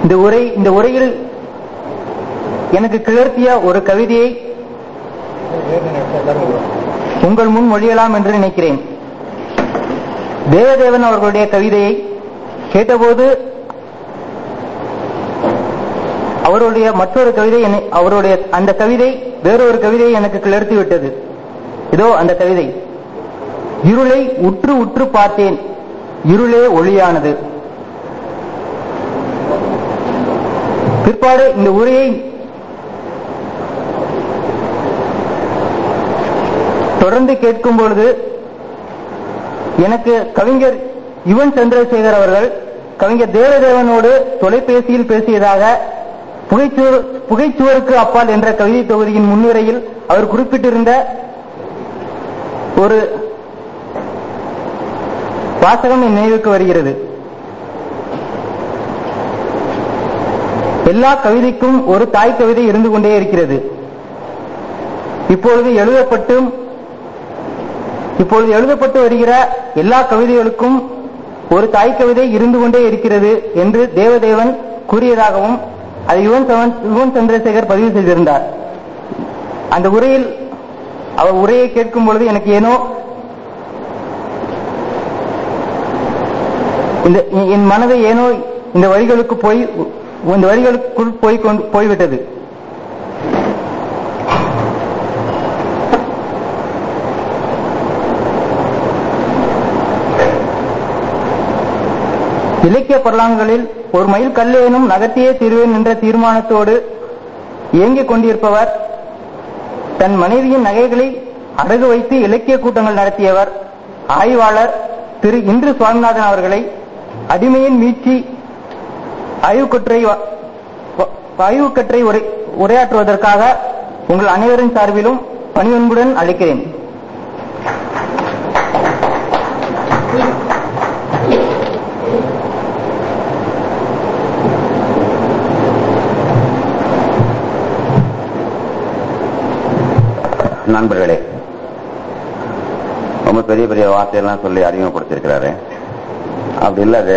இந்த உரை இந்த உரையில் எனக்கு கிளர்த்திய ஒரு கவிதையை உங்கள் முன் மொழியலாம் என்று நினைக்கிறேன் தேவதேவன் அவர்களுடைய கவிதையை கேட்டபோது அவருடைய மற்றொரு கவிதை என்னை அவருடைய அந்த கவிதை வேறொரு கவிதையை எனக்கு கிளர்த்தி விட்டது இதோ அந்த கவிதை இருளை உற்று உற்று பார்த்தேன் இருளே ஒளியானது பிற்பாடு இந்த உரையை தொடர்ந்து கேட்கும் பொழுது எனக்கு கவிஞர் யுவன் சந்திரசேகர் அவர்கள் கவிஞர் தேவதேவனோடு தொலைபேசியில் பேசியதாக புகைச்சுவர் புகைச்சுவருக்கு அப்பால் என்ற கவிதை தொகுதியின் முன்னுரையில் அவர் குறிப்பிட்டிருந்த ஒரு வாசகம் என் நினைவுக்கு வருகிறது எல்லா கவிதைக்கும் ஒரு தாய் கவிதை இருந்து கொண்டே இருக்கிறது இப்பொழுது எழுதப்பட்டும் இப்பொழுது எழுதப்பட்டு வருகிற எல்லா கவிதைகளுக்கும் ஒரு தாய் கவிதை இருந்து கொண்டே இருக்கிறது என்று தேவதேவன் கூறியதாகவும் அதை யுவன் சவன் யுவன் சந்திரசேகர் பதிவு செய்திருந்தார் அந்த உரையில் அவர் உரையை கேட்கும் பொழுது எனக்கு ஏனோ இந்த என் மனதை ஏனோ இந்த வரிகளுக்கு போய் இந்த வரிகளுக்குள் போய் கொண்டு போய்விட்டது இலக்கிய பரலாங்களில் ஒரு மைல் கல்லேனும் நகர்த்தியே தீர்வேன் என்ற தீர்மானத்தோடு இயங்கிக் கொண்டிருப்பவர் தன் மனைவியின் நகைகளை அடகு வைத்து இலக்கிய கூட்டங்கள் நடத்தியவர் ஆய்வாளர் திரு இன்று சுவாமிநாதன் அவர்களை அடிமையின் மீட்சி ஆய்வுக்கற்றை ஆய்வுக்கற்றை உரை உரையாற்றுவதற்காக உங்கள் அனைவரின் சார்பிலும் பணிவன்புடன் அழைக்கிறேன் நண்பர்களே ரொம்ப பெரிய பெரிய வார்த்தையெல்லாம் சொல்லி அறிமுகப்படுத்திருக்கிறாரு அப்படி இல்லாத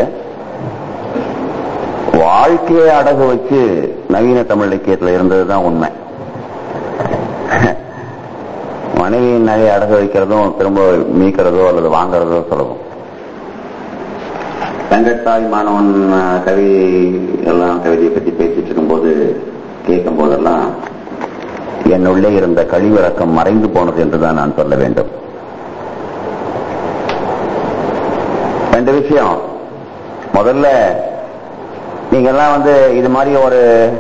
வாழ்க்கையை அடகு வச்சு நவீன தமிழ் இலக்கியத்தில் இருந்ததுதான் உண்மை மனைவியின் நகை அடகு வைக்கிறதும் திரும்ப மீக்கிறதோ அல்லது வாங்குறதோ சுலபம் தங்கத்தாய் மாணவன் கவி எல்லாம் கவிதையை பற்றி பேசிட்டு இருக்கும்போது கேட்கும் போதெல்லாம் என்னுள்ளே இருந்த கழிவிறக்கம் மறைந்து போனது என்றுதான் நான் சொல்ல வேண்டும் ரெண்டு விஷயம் முதல்ல நீங்க எல்லாம் வந்து இது மாதிரி ஒரு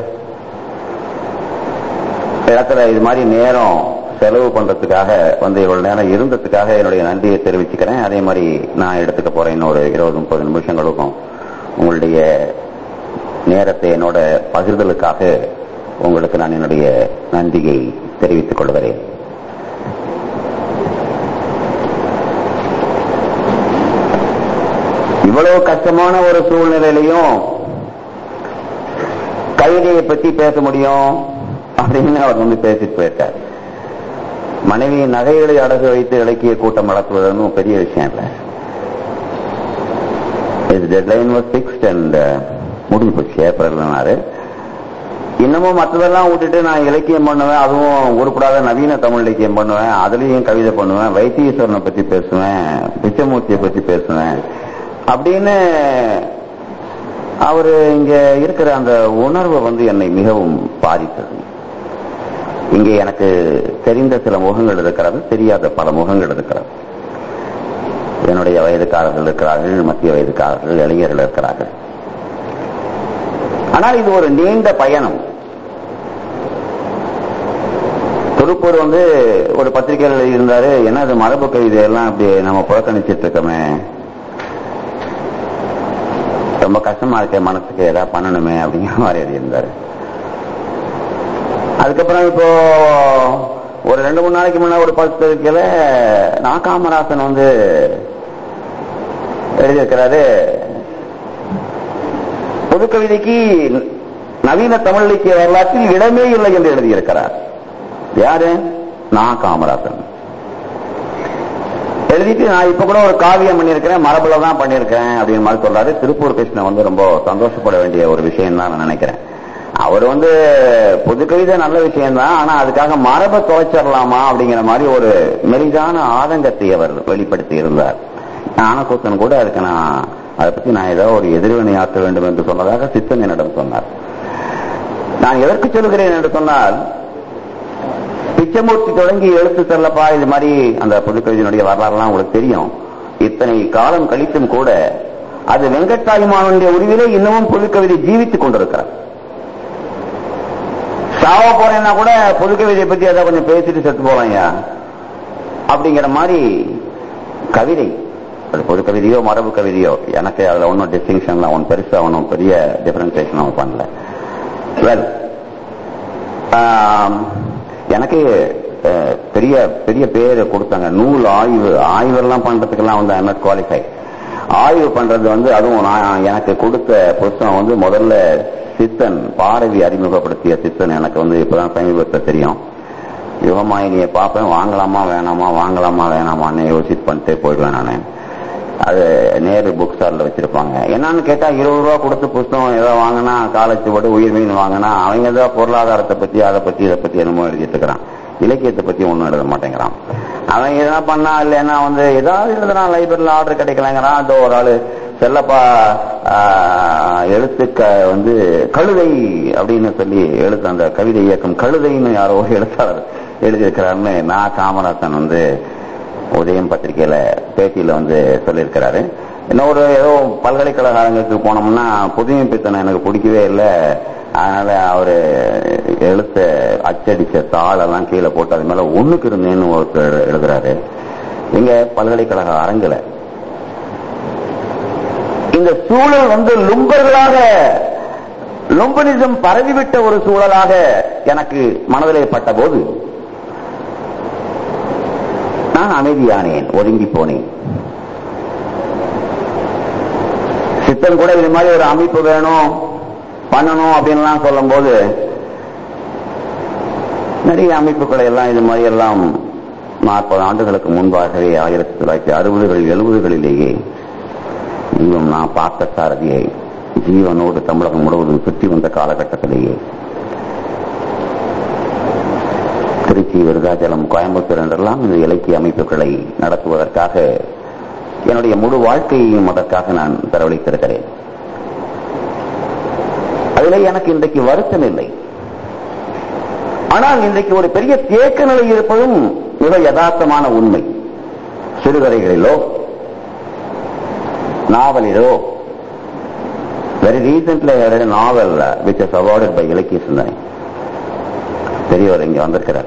இடத்துல இது மாதிரி நேரம் செலவு பண்றதுக்காக வந்து இவ்வளவு நேரம் இருந்ததுக்காக என்னுடைய நன்றியை தெரிவிச்சுக்கிறேன் அதே மாதிரி நான் எடுத்துக்க போறேன் இன்னொரு இருபது முப்பது நிமிஷங்களுக்கும் உங்களுடைய நேரத்தை என்னோட பகிர்தலுக்காக உங்களுக்கு நான் என்னுடைய நன்றியை தெரிவித்துக் கொள்கிறேன் இவ்வளவு கஷ்டமான ஒரு சூழ்நிலையிலையும் கவிதையை பற்றி பேச முடியும் அப்படின்னு அவர் வந்து பேசிட்டு போயிருக்கார் மனைவியின் நகைகளை அடகு வைத்து இலக்கிய கூட்டம் நடத்துவதுன்னு பெரிய விஷயம் இல்லை டெட்லைன் வாஸ் பிக்ஸ்ட் அண்ட் முடிஞ்சு போச்சு ஏப்ரல் இன்னமும் மற்றதெல்லாம் விட்டுட்டு நான் இலக்கியம் பண்ணுவேன் அதுவும் உருப்படாத நவீன தமிழ் இலக்கியம் பண்ணுவேன் அதுலயும் கவிதை பண்ணுவேன் வைத்தீஸ்வரனை பத்தி பேசுவேன் பிச்சமூர்த்தியை பத்தி பேசுவேன் அப்படின்னு அவரு இங்க இருக்கிற அந்த உணர்வை வந்து என்னை மிகவும் பாதித்தது இங்கே எனக்கு தெரிந்த சில முகங்கள் இருக்கிறது தெரியாத பல முகங்கள் இருக்கிறது என்னுடைய வயதுக்காரர்கள் இருக்கிறார்கள் மத்திய வயதுக்காரர்கள் இளைஞர்கள் இருக்கிறார்கள் ஆனால் இது ஒரு நீண்ட பயணம் திருப்பூர் வந்து ஒரு பத்திரிகையில் இருந்தாரு என்ன அது மரபு கவிதை எல்லாம் அப்படி நம்ம புறக்கணிச்சிட்டு இருக்கோமே ரொம்ப கஷ்டமா இருக்க மனசுக்கு ஏதாவது பண்ணணுமே அப்படிங்கிற மாதிரி எழுதியிருந்தாரு அதுக்கப்புறம் இப்போ ஒரு ரெண்டு மூணு நாளைக்கு முன்னாடி ஒரு பத்திரிகையில நா காமராசன் வந்து எழுதியிருக்கிறாரு பொது கவிதைக்கு நவீன தமிழ் இலக்கிய வரலாற்றில் இடமே இல்லை என்று எழுதியிருக்கிறார் யாரு நான் காமராசன் எழுதிட்டு நான் இப்ப கூட ஒரு காவியம் பண்ணியிருக்கிறேன் மரபுல தான் பண்ணியிருக்கிறேன் அப்படின்னு மாதிரி சொல்றாரு திருப்பூர் கிருஷ்ணன் வந்து ரொம்ப சந்தோஷப்பட வேண்டிய ஒரு விஷயம் தான் நான் நினைக்கிறேன் அவர் வந்து புது கவிதை நல்ல விஷயம் தான் ஆனா அதுக்காக மரபை தொலைச்சிடலாமா அப்படிங்கிற மாதிரி ஒரு மெலிதான ஆதங்கத்தை அவர் வெளிப்படுத்தி இருந்தார் ஞானக்கூத்தன் கூட அதுக்கு நான் அதை பத்தி நான் ஏதோ ஒரு எதிர்வினை ஆற்ற வேண்டும் என்று சொன்னதாக சித்தன் என்னிடம் சொன்னார் நான் எதற்கு சொல்கிறேன் என்று சொன்னால் பிச்சமூர்த்தி தொடங்கி எழுத்து செல்லப்பா இது மாதிரி அந்த புதுக்கவிதையினுடைய வரலாறுலாம் உங்களுக்கு தெரியும் இத்தனை காலம் கழித்தும் கூட அது வெங்கட்டாயுமானுடைய உருவிலே இன்னமும் புதுக்கவிதை ஜீவித்துக் கொண்டிருக்கிறார் சாவ போறேன்னா கூட புதுக்கவிதையை பத்தி அதை கொஞ்சம் பேசிட்டு செத்து போலாம்யா அப்படிங்கிற மாதிரி கவிதை அது பொது கவிதையோ மரபு கவிதையோ எனக்கு அதுல ஒன்றும் டிஸ்டிங்ஷன்லாம் ஒன்றும் பெருசா ஒன்றும் பெரிய டிஃபரன்சியேஷன் அவன் பண்ணல வெல் எனக்கு அஹ், பெரிய பெரிய பேர் கொடுத்தாங்க நூல் ஆய்வு ஆய்வெல்லாம் பண்றதுக்கெல்லாம் வந்து ஐ நாட் குவாலிஃபை ஆய்வு பண்றது வந்து அதுவும் நான் எனக்கு கொடுத்த புத்தகம் வந்து முதல்ல சித்தன் பாரதி அறிமுகப்படுத்திய சித்தன் எனக்கு வந்து இப்பதான் சமீபத்தில் தெரியும் யுகமாயினியை பார்ப்பேன் வாங்கலாமா வேணாமா வாங்கலாமா வேணாமான்னு யோசிச்சு பண்ணிட்டே போயிடுவேன் நான் அது நேரு புக் ஸ்டால்ல வச்சிருப்பாங்க என்னன்னு கேட்டா இருபது ரூபா கொடுத்து புஸ்தகம் ஏதோ வாங்கினா காலேஜ் போட்டு உயிர் மீன் வாங்கினா அவங்க ஏதோ பொருளாதாரத்தை பத்தி அதை பத்தி இதை பத்தி என்னமோ எழுதிட்டு இருக்கிறான் இலக்கியத்தை பத்தி ஒன்றும் எழுத மாட்டேங்கிறான் அவன் எதனா பண்ணா இல்லைன்னா வந்து ஏதாவது எழுதுறான் லைப்ரரியில் ஆர்டர் கிடைக்கலங்கிறான் அதோ ஒரு ஆளு செல்லப்பா ஆஹ், எழுத்துக்க வந்து கழுதை அப்படின்னு சொல்லி எழுத்து அந்த கவிதை இயக்கம் கழுதைன்னு யாரோ ஒரு எழுத்தாளர் எழுதியிருக்கிறாருன்னு நான் காமராசன் வந்து உதயம் பத்திரிகையில பேட்டியில வந்து சொல்லியிருக்கிறாரு இன்னொரு ஏதோ பல்கலைக்கழகங்களுக்கு போனோம்னா புதுமை பித்தனை எனக்கு பிடிக்கவே இல்லை அதனால அவரு எழுத்த அச்சடிச்ச தாளெல்லாம் கீழே போட்டு அது மேல ஒண்ணுக்கு இருந்தேன்னு ஒருத்தர் எழுதுறாரு இங்க பல்கலைக்கழக அரங்குல இந்த சூழல் வந்து லும்பர்களாக லும்பனிசம் பரவிவிட்ட ஒரு சூழலாக எனக்கு மனதிலே பட்ட போது நான் அமைதியானேன் ஒதுங்கி போனேன் சித்தன் கூட இது மாதிரி ஒரு அமைப்பு வேணும் பண்ணணும் அப்படின்லாம் சொல்லும்போது நிறைய அமைப்புகளை எல்லாம் இது மாதிரி எல்லாம் நாற்பது ஆண்டுகளுக்கு முன்பாகவே ஆயிரத்தி தொள்ளாயிரத்தி அறுபதுகளில் எழுபதுகளிலேயே இன்னும் நான் பார்த்த சாரதியை ஜீவனோடு தமிழகம் முழுவதும் சுற்றி வந்த காலகட்டத்திலேயே திருச்சி விருதாச்சலம் கோயம்புத்தூர் என்றெல்லாம் இந்த இலக்கிய அமைப்புகளை நடத்துவதற்காக என்னுடைய முழு வாழ்க்கையையும் அதற்காக நான் செலவழித்திருக்கிறேன் அதிலே எனக்கு இன்றைக்கு வருத்தம் இல்லை ஆனால் இன்றைக்கு ஒரு பெரிய தேக்க நிலை இருப்பதும் மிக யதார்த்தமான உண்மை சிறுகதைகளிலோ நாவலிலோ very recently novel which is awarded by இலக்கிய சிந்தனை பெரியவர் இங்க வந்திருக்கிறார்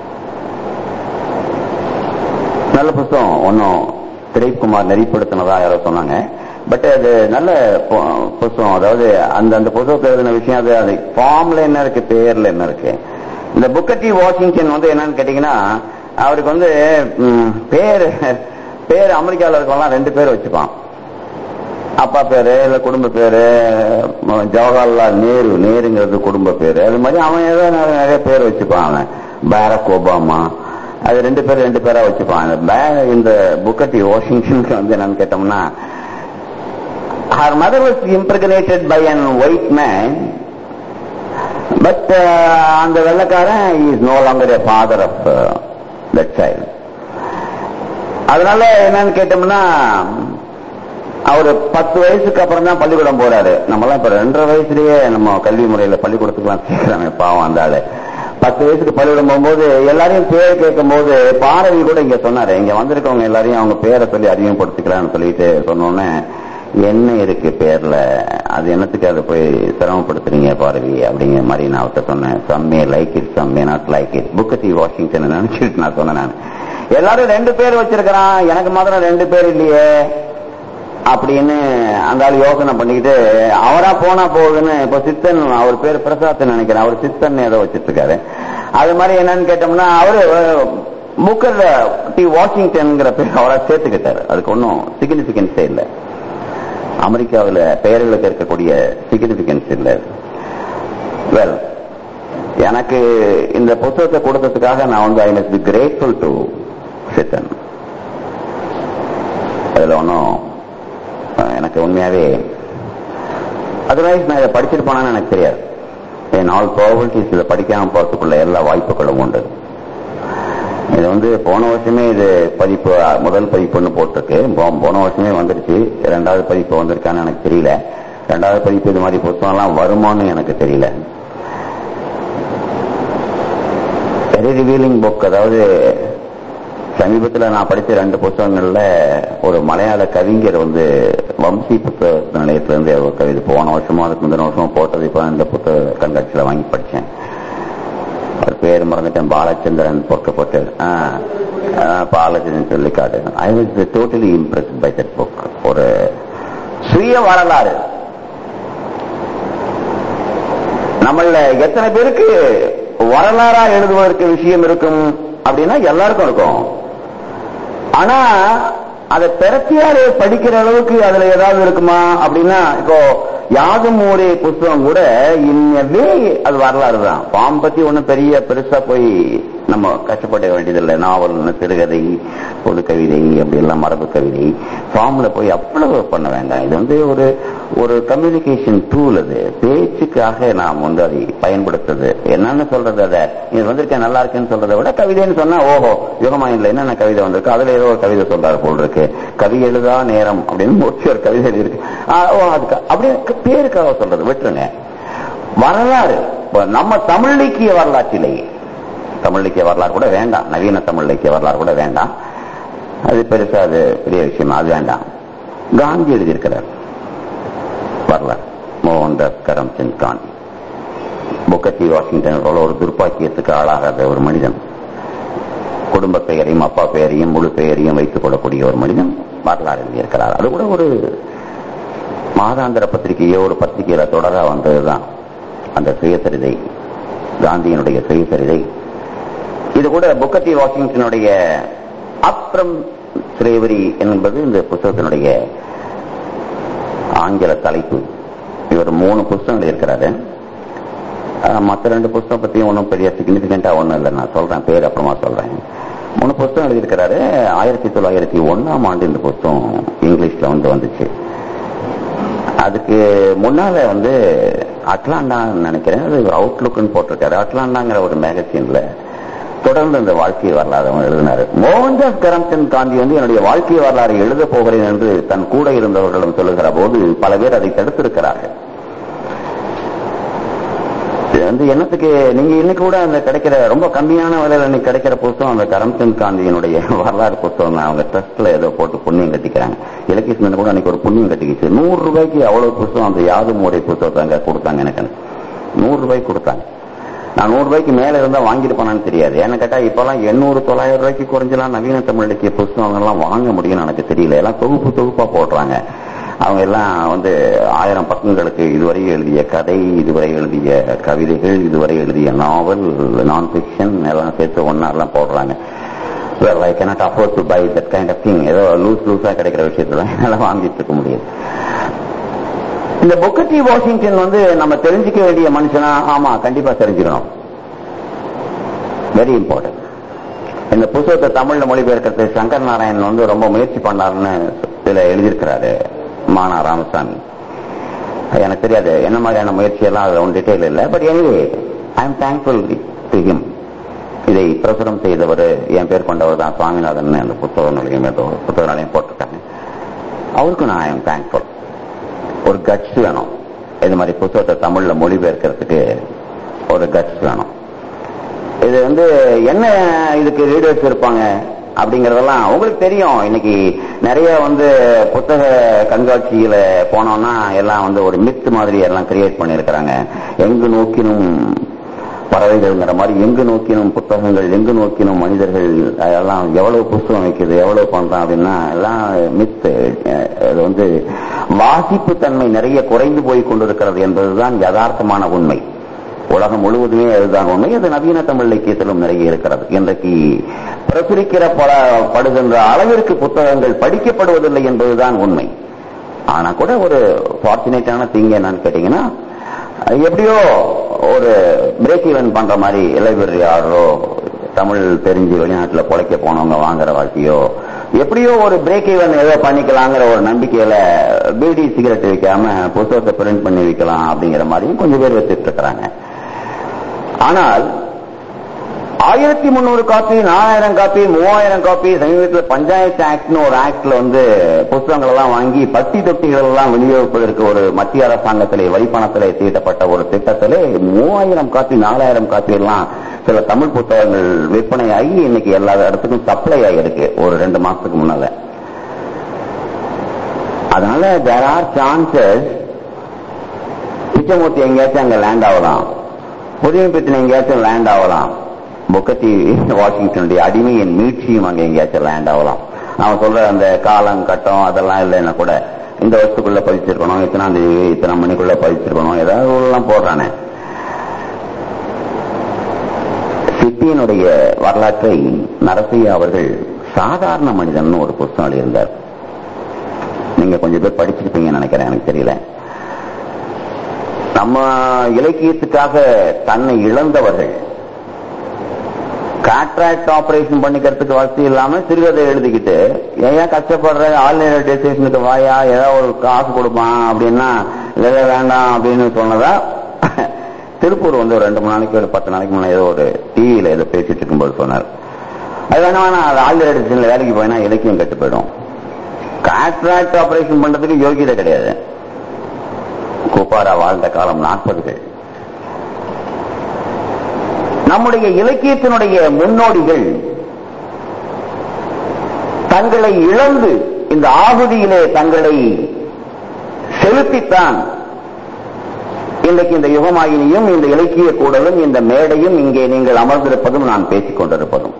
நல்ல புத்தகம் ஒன்னும் திரைக்குமார் நெறிப்படுத்தினதா யாரோ சொன்னாங்க பட் அது நல்ல பு- புத்தகம் அதாவது அந்த அந்த புத்தகத்தில் எழுதின விஷயம் அது அது ஃபார்ம்ல என்ன இருக்கு பேர்ல என்ன இருக்கு இந்த புக்கட்டி வாஷிங்டன் வந்து என்னன்னு கேட்டீங்கன்னா அவருக்கு வந்து ம், பேர் பேர் அமெரிக்காவில் இருக்கவங்களாம் ரெண்டு பேர் வச்சுப்பான் அப்பா பேரு இல்ல குடும்ப பேரு ம- ஜவஹர்லால் நேரு நேருங்கிறது குடும்ப பேரு அது மாதிரி அவன் ஏதோ நிறைய நிறைய பேர் வச்சுப்பான் அவன் பாரக் ஒபாமா அது ரெண்டு பேர் ரெண்டு பேரா வச்சுப்பான் இந்த பே- இந்த புக்கட்டி வாஷிங்டனுக்கு வந்து என்னன்னு கேட்டோம்னா her mother was impregnated by an white man but அந்த வெள்ளக்காரன் is no longer a father of that child அதனால என்னன்னு கேட்டோம்னா அவர் பத்து வயசுக்கு அப்புறம் தான் பள்ளிக்கூடம் போறாரு நம்மலாம் இப்ப ரெண்டரை வயசுலயே நம்ம கல்வி முறையில பள்ளிக்கூடத்துக்குலாம் சேர்க்கிறாங்க பாவம் அந்த ஆளு பத்து வயசுக்கு பள்ளிக்கூடம் போகும்போது எல்லாரையும் பேர் கேட்கும் போது பாரதி கூட இங்க சொன்னாரு இங்க வந்திருக்கவங்க எல்லாரையும் அவங்க பேரை சொல்லி அறிமுகப்படுத்திக்கலாம்னு சொல்லிட்டு சொன்னோன்னே என்ன இருக்கு பேர்ல அது என்னத்துக்கு அதை போய் சிரமப்படுத்துறீங்க பாரதி அப்படிங்கிற மாதிரி நான் அவர்கிட்ட சொன்னேன் some may like it some may not like it புக்கத்தி வாஷிங்டன் நினைச்சிட்டு நான் சொன்னேன் நான் எல்லாரும் ரெண்டு பேர் வச்சிருக்கிறான் எனக்கு மாத்திரம் ரெண்டு பேர் இல்லையே அப்படின்னு அந்த ஆள் யோசனை பண்ணிக்கிட்டு அவரா போனா போகுதுன்னு இப்ப சித்தன் அவர் பேர் பிரசாத் நினைக்கிறேன் அவர் சித்தன் ஏதோ வச்சிட்டு இருக்காரு அது மாதிரி என்னன்னு கேட்டோம்னா அவரு புக்கர் டி வாஷிங்டன்ங்கிற பேர் அவரா சேர்த்துக்கிட்டாரு அதுக்கு ஒன்றும் சிக்னிபிகன்ஸே இல்லை அமெரிக்காவில் பெயர்களுக்கு இருக்கக்கூடிய சிக்னிபிகன்ஸ் இல்லை வெல் எனக்கு இந்த புத்தகத்தை கொடுத்ததுக்காக நான் வந்து I must be grateful to Siddhan அதுல ஒன்றும் எனக்கு உண்மையாவே அதர்வைஸ் நான் இதை படிச்சுட்டு போனான்னு எனக்கு தெரியாது என் ஆல் ப்ராபபிலிட்டிஸ் இதை படிக்காம போறதுக்குள்ள எல்லா வாய்ப்புகளும் உண்டு இது வந்து போன வருஷமே இது பதிப்பு முதல் பதிப்புன்னு போட்டிருக்கு போ- போன வருஷமே வந்துருச்சு ரெண்டாவது பதிப்பு வந்திருக்கான்னு எனக்கு தெரியல ரெண்டாவது பதிப்பு இது மாதிரி புத்தகம்லாம் வருமான்னு எனக்கு தெரியல வெரி ரிவீலிங் புக் அதாவது சமீபத்தில் நான் படிச்ச ரெண்டு புத்தகங்கள்ல ஒரு மலையாள கவிஞர் வந்து வம்சி புத்தக நிலையத்திலிருந்து ஒரு கவிதை போன வருஷமோ அதுக்கு முந்தின வருஷமோ போட்டது இப்போ இந்த புத்தக கண்காட்சியில் வாங்கி படித்தேன் அவர் பேர் மறந்துட்டேன் பாலச்சந்திரன் பொறுக்கப்பட்டு பாலச்சந்திரன் சொல்லிக்காடு I was totally impress by that book ஒரு சுய வரலாறு நம்மள எத்தனை பேருக்கு வரலாறா எழுதுவதற்கு விஷயம் இருக்கும் அப்படின்னா எல்லாருக்கும் இருக்கும் ஆனா அதை திறத்தியாரு படிக்கிற அளவுக்கு அதுல ஏதாவது இருக்குமா அப்படின்னா இப்போ யாதும் ஊரே புஸ்தகம் கூட இன்னவே அது வரலாறு தான் பாம் பத்தி ஒண்ணும் பெரிய பெருசா போய் நம்ம கஷ்டப்பட வேண்டியதில்லை நாவல் சிறுகதை பொது கவிதை அப்படி எல்லாம் மரபு கவிதை ஃபார்ம்ல போய் அவ்வளவு பண்ண வேண்டாம் இது வந்து ஒரு ஒரு கம்யூனிகேஷன் டூல் அது பேச்சுக்காக நாம் வந்து அதை பயன்படுத்துறது என்னன்னு சொல்றது அதை இது வந்திருக்கேன் நல்லா இருக்குன்னு சொல்றதை விட கவிதைன்னு சொன்னா ஓஹோ யுகமாயின்ல என்னென்ன கவிதை வந்திருக்கு அதுல ஏதோ ஒரு கவிதை சொல்றாரு போல் இருக்கு கவி எழுதா நேரம் அப்படின்னு முடிச்சு ஒரு கவிதை இருக்கு ஓ அதுக்கு அப்படியே பேருக்காக சொல்றது விட்டுருங்க வரலாறு இப்ப நம்ம தமிழ் இலக்கிய வரலாற்றிலேயே தமிழ் இலக்கிய வரலாறு கூட வேண்டாம் நவீன தமிழ் இலக்கிய வரலாறு கூட வேண்டாம் அது பெருசா அது பெரிய விஷயம் அது வேண்டாம் காந்தி எழுதியிருக்கிறார் வரலாறு மோகன்தாஸ் கரம்சந்த் காந்தி புக்கத்தி வாஷிங்டன் போல ஒரு துர்ப்பாக்கியத்துக்கு ஆளாகாத ஒரு மனிதன் குடும்ப பெயரையும் அப்பா பெயரையும் முழு பெயரையும் வைத்துக் கொள்ளக்கூடிய ஒரு மனிதன் வரலாறு எழுதியிருக்கிறார் அது கூட ஒரு மாதாந்திர பத்திரிகையோ ஒரு பத்திரிகையில தொடரா வந்ததுதான் அந்த சுயசரிதை காந்தியினுடைய சுயசரிதை இது கூட புக்கத்தி வாஷிங்டனுடைய அப்ரம் சிலேவரி என்பது இந்த புத்தகத்தினுடைய ஆங்கில தலைப்பு இவர் மூணு புஸ்தகங்கள் இருக்கிறாரு மற்ற ரெண்டு புஸ்தகம் பத்தியும் ஒன்றும் பெரிய சிக்னிபிகண்டா ஒன்றும் இல்லை நான் சொல்றேன் பேர் அப்புறமா சொல்றேன் மூணு புஸ்தகம் எழுதியிருக்கிறாரு ஆயிரத்தி தொள்ளாயிரத்தி ஒன்னாம் ஆண்டு இந்த புஸ்தகம் இங்கிலீஷ்ல வந்து வந்துச்சு அதுக்கு முன்னால வந்து அட்லாண்டான்னு நினைக்கிறேன் அது அவுட்லுக்னு போட்டிருக்காரு அட்லாண்டாங்கிற ஒரு மேகசின்ல தொடர்ந்து இந்த வாழ்க்கை வரலாறு அவர் எழுதினார் மோகன்தாஸ் கரம்சந்த் காந்தி வந்து என்னுடைய வாழ்க்கை வரலாறு எழுத போகிறேன் என்று தன் கூட இருந்தவர்களிடம் சொல்லுகிற போது பல பேர் அதை தடுத்திருக்கிறார்கள் இது வந்து என்னத்துக்கு நீங்க இன்னைக்கு கூட அந்த கிடைக்கிற ரொம்ப கம்மியான விலையில இன்னைக்கு கிடைக்கிற புத்தகம் அந்த கரம்சந்த் காந்தியினுடைய வரலாறு புத்தகம் தான் அவங்க ட்ரஸ்ட்ல ஏதோ போட்டு புண்ணியம் கட்டிக்கிறாங்க இலக்கிய சிந்தனை கூட அன்னைக்கு ஒரு புண்ணியம் கட்டிக்கிச்சு நூறு ரூபாய்க்கு அவ்வளவு புத்தகம் அந்த யாது முறை புத்தகத்தை அங்க கொடுத்தாங்க எனக்கு நூறு ரூபாய்க்கு கொடுத்தாங்க நான் நூறு ரூபாய்க்கு மேல இருந்தா வாங்கிட்டு போனான்னு தெரியாது ஏன்னு கேட்டா இப்பெல்லாம் எண்ணூறு தொள்ளாயிரம் ரூபாய்க்கு குறைஞ்சலாம் நவீன தமிழ் இலக்கிய புத்தகங்கள் எல்லாம் வாங்க முடியும்னு எனக்கு தெரியல எல்லாம் தொகுப்பு தொகுப்பா போடுறாங்க அவங்க எல்லாம் வந்து ஆயிரம் பக்கங்களுக்கு இதுவரை எழுதிய கதை இதுவரை எழுதிய கவிதைகள் இதுவரை எழுதிய நாவல் நான் பிக்ஷன் எல்லாம் சேர்த்து ஒன்னா எல்லாம் போடுறாங்க I cannot afford to buy that kind of thing ஏதோ லூஸ் லூஸா கிடைக்கிற விஷயத்துல என்னால வாங்கிட்டு இருக்க முடியாது இந்த பொக்கட்டி வாஷிங்டன் வந்து நம்ம தெரிஞ்சுக்க வேண்டிய மனுஷனா ஆமா கண்டிப்பா தெரிஞ்சுக்கணும் வெரி இம்பார்ட்டன்ட் இந்த புத்தகத்தை தமிழ்ல மொழிபெயர்க்கிறது சங்கர் நாராயணன் வந்து ரொம்ப முயற்சி பண்ணாருன்னு இதுல எழுதியிருக்கிறாரு மானா ராமசாமி எனக்கு தெரியாது என்ன மாதிரியான முயற்சி எல்லாம் அதுல ஒன் டீட்டெயில் இல்லை but anyway I am thankful to him இதை பிரசுரம் செய்தவர் என் பேர் கொண்டவர் தான் சுவாமிநாதன் அந்த புத்தக நிலையம் புத்தக நிலையம் போட்டிருக்காங்க அவருக்கும் நான் ஐ எம் தேங்க்ஃபுல் ஒரு கட்ஸ் வேணும் இது மாதிரி புத்தகத்தை தமிழ்ல மொழிபெயர்க்கிறதுக்கு ஒரு கட்ஸ் வேணும் இது வந்து என்ன இதுக்கு ரீடர்ஸ் இருப்பாங்க அப்படிங்கறதெல்லாம் உங்களுக்கு தெரியும் இன்னைக்கு நிறைய வந்து புத்தக கண்காட்சியில போனோம்னா எல்லாம் வந்து ஒரு மித் மாதிரி எல்லாம் கிரியேட் பண்ணிருக்கிறாங்க எங்கு நோக்கினும் பறவைகள்ங்கிற மாதிரி எங்கு நோக்கினும் புத்தகங்கள் எங்கு நோக்கினும் மனிதர்கள் அதெல்லாம் எவ்வளவு புத்தகம் வைக்குது எவ்வளவு பண்றான் அப்படின்னா எல்லாம் மித்து அது வந்து வாசிப்பு தன்மை நிறைய குறைந்து போய் கொண்டிருக்கிறது என்பதுதான் யதார்த்தமான உண்மை உலகம் முழுவதுமே அதுதான் உண்மை அது நவீன தமிழ் இலக்கியத்திலும் நிறைய இருக்கிறது இன்றைக்கு பிரசுரிக்கிற படுகின்ற அளவிற்கு புத்தகங்கள் படிக்கப்படுவதில்லை என்பதுதான் உண்மை ஆனா கூட ஒரு ஃபார்ச்சுனேட்டான திங் என்னன்னு கேட்டீங்கன்னா எப்படியோ ஒரு பிரேக் ஈவன் பண்ற மாதிரி லைப்ரரி ஆர்டரோ தமிழ் தெரிஞ்சு வெளிநாட்டுல பொழைக்க போனவங்க வாங்குற வாழ்க்கையோ எப்படியோ ஒரு பிரேக் ஈவன் ஏதோ பண்ணிக்கலாங்கிற ஒரு நம்பிக்கையில பீடி சிகரெட் வைக்காம புத்தகத்தை பிரிண்ட் பண்ணி வைக்கலாம் அப்படிங்கிற மாதிரியும் கொஞ்சம் பேர் வச்சுட்டு இருக்கிறாங்க ஆனால் ஆயிரத்தி முந்நூறு காப்பி நாலாயிரம் காப்பி மூவாயிரம் காப்பி சமீபத்தில் பஞ்சாயத்து ஆக்ட்னு ஒரு ஆக்ட்ல வந்து புத்தகங்கள் எல்லாம் வாங்கி பட்டி தொட்டிகள் எல்லாம் விநியோகிப்பதற்கு ஒரு மத்திய அரசாங்கத்திலே வரிப்பணத்திலே தீட்டப்பட்ட ஒரு திட்டத்திலே மூவாயிரம் காப்பி நாலாயிரம் காப்பி எல்லாம் சில தமிழ் புத்தகங்கள் விற்பனையாகி இன்னைக்கு எல்லா இடத்துக்கும் சப்ளை ஆகியிருக்கு ஒரு ரெண்டு மாசத்துக்கு முன்னால அதனால தேர் ஆர் சான்சஸ் பிச்சமூர்த்தி எங்கேயாச்சும் அங்க லேண்ட் ஆகலாம் புதியம்பட்டினம் எங்கேயாச்சும் லேண்ட் ஆகலாம் புக்கத்தி வாஷிங்டனுடைய அடிமையின் மீட்சியும் அங்க எங்கேயாச்சும் லேண்ட் ஆகலாம் அவன் சொல்ற அந்த காலம் கட்டம் அதெல்லாம் இல்லைன்னா கூட இந்த வருஷத்துக்குள்ள பதிச்சிருக்கணும் இத்தனாம் தேதி இத்தனை மணிக்குள்ள பதிச்சிருக்கணும் ஏதாவது எல்லாம் போடுறானே சிப்பியனுடைய வரலாற்றை நரசையா அவர்கள் சாதாரண மனிதன் ஒரு புத்தகம் எழுதியிருந்தார் நீங்க கொஞ்சம் பேர் படிச்சிருப்பீங்கன்னு நினைக்கிறேன் எனக்கு தெரியல நம்ம இலக்கியத்துக்காக தன்னை இழந்தவர்கள் கான்ட்ராக்ட் ஆபரேஷன் பண்ணிக்கிறதுக்கு வசதி இல்லாம சிறுகதை எழுதிக்கிட்டு ஏன் கஷ்டப்படுற ஆன்லைன் டெசிஷனுக்கு வாயா ஏதாவது ஒரு காசு கொடுப்பான் அப்படின்னா இல்ல வேண்டாம் அப்படின்னு சொன்னதா திருப்பூர் வந்து ஒரு ரெண்டு மூணு நாளைக்கு ஒரு பத்து நாளைக்கு முன்னாடி ஏதோ ஒரு டிவியில ஏதோ பேசிட்டு இருக்கும்போது சொன்னார் அது வேணா வேணா அது ஆன்லைன் டெசிஷன்ல வேலைக்கு போயினா இலக்கியம் கெட்டு போயிடும் கான்ட்ராக்ட் ஆபரேஷன் பண்றதுக்கு யோகியதை கிடையாது குப்பாரா வாழ்ந்த காலம் நாற்பதுகள் நம்முடைய இலக்கியத்தினுடைய முன்னோடிகள் தங்களை இழந்து இந்த ஆகுதியிலே தங்களை செலுத்தித்தான் இன்றைக்கு இந்த யுகமாயினியும் இந்த இலக்கிய கூடலும் இந்த மேடையும் இங்கே நீங்கள் அமர்ந்திருப்பதும் நான் பேசிக் கொண்டிருப்பதும்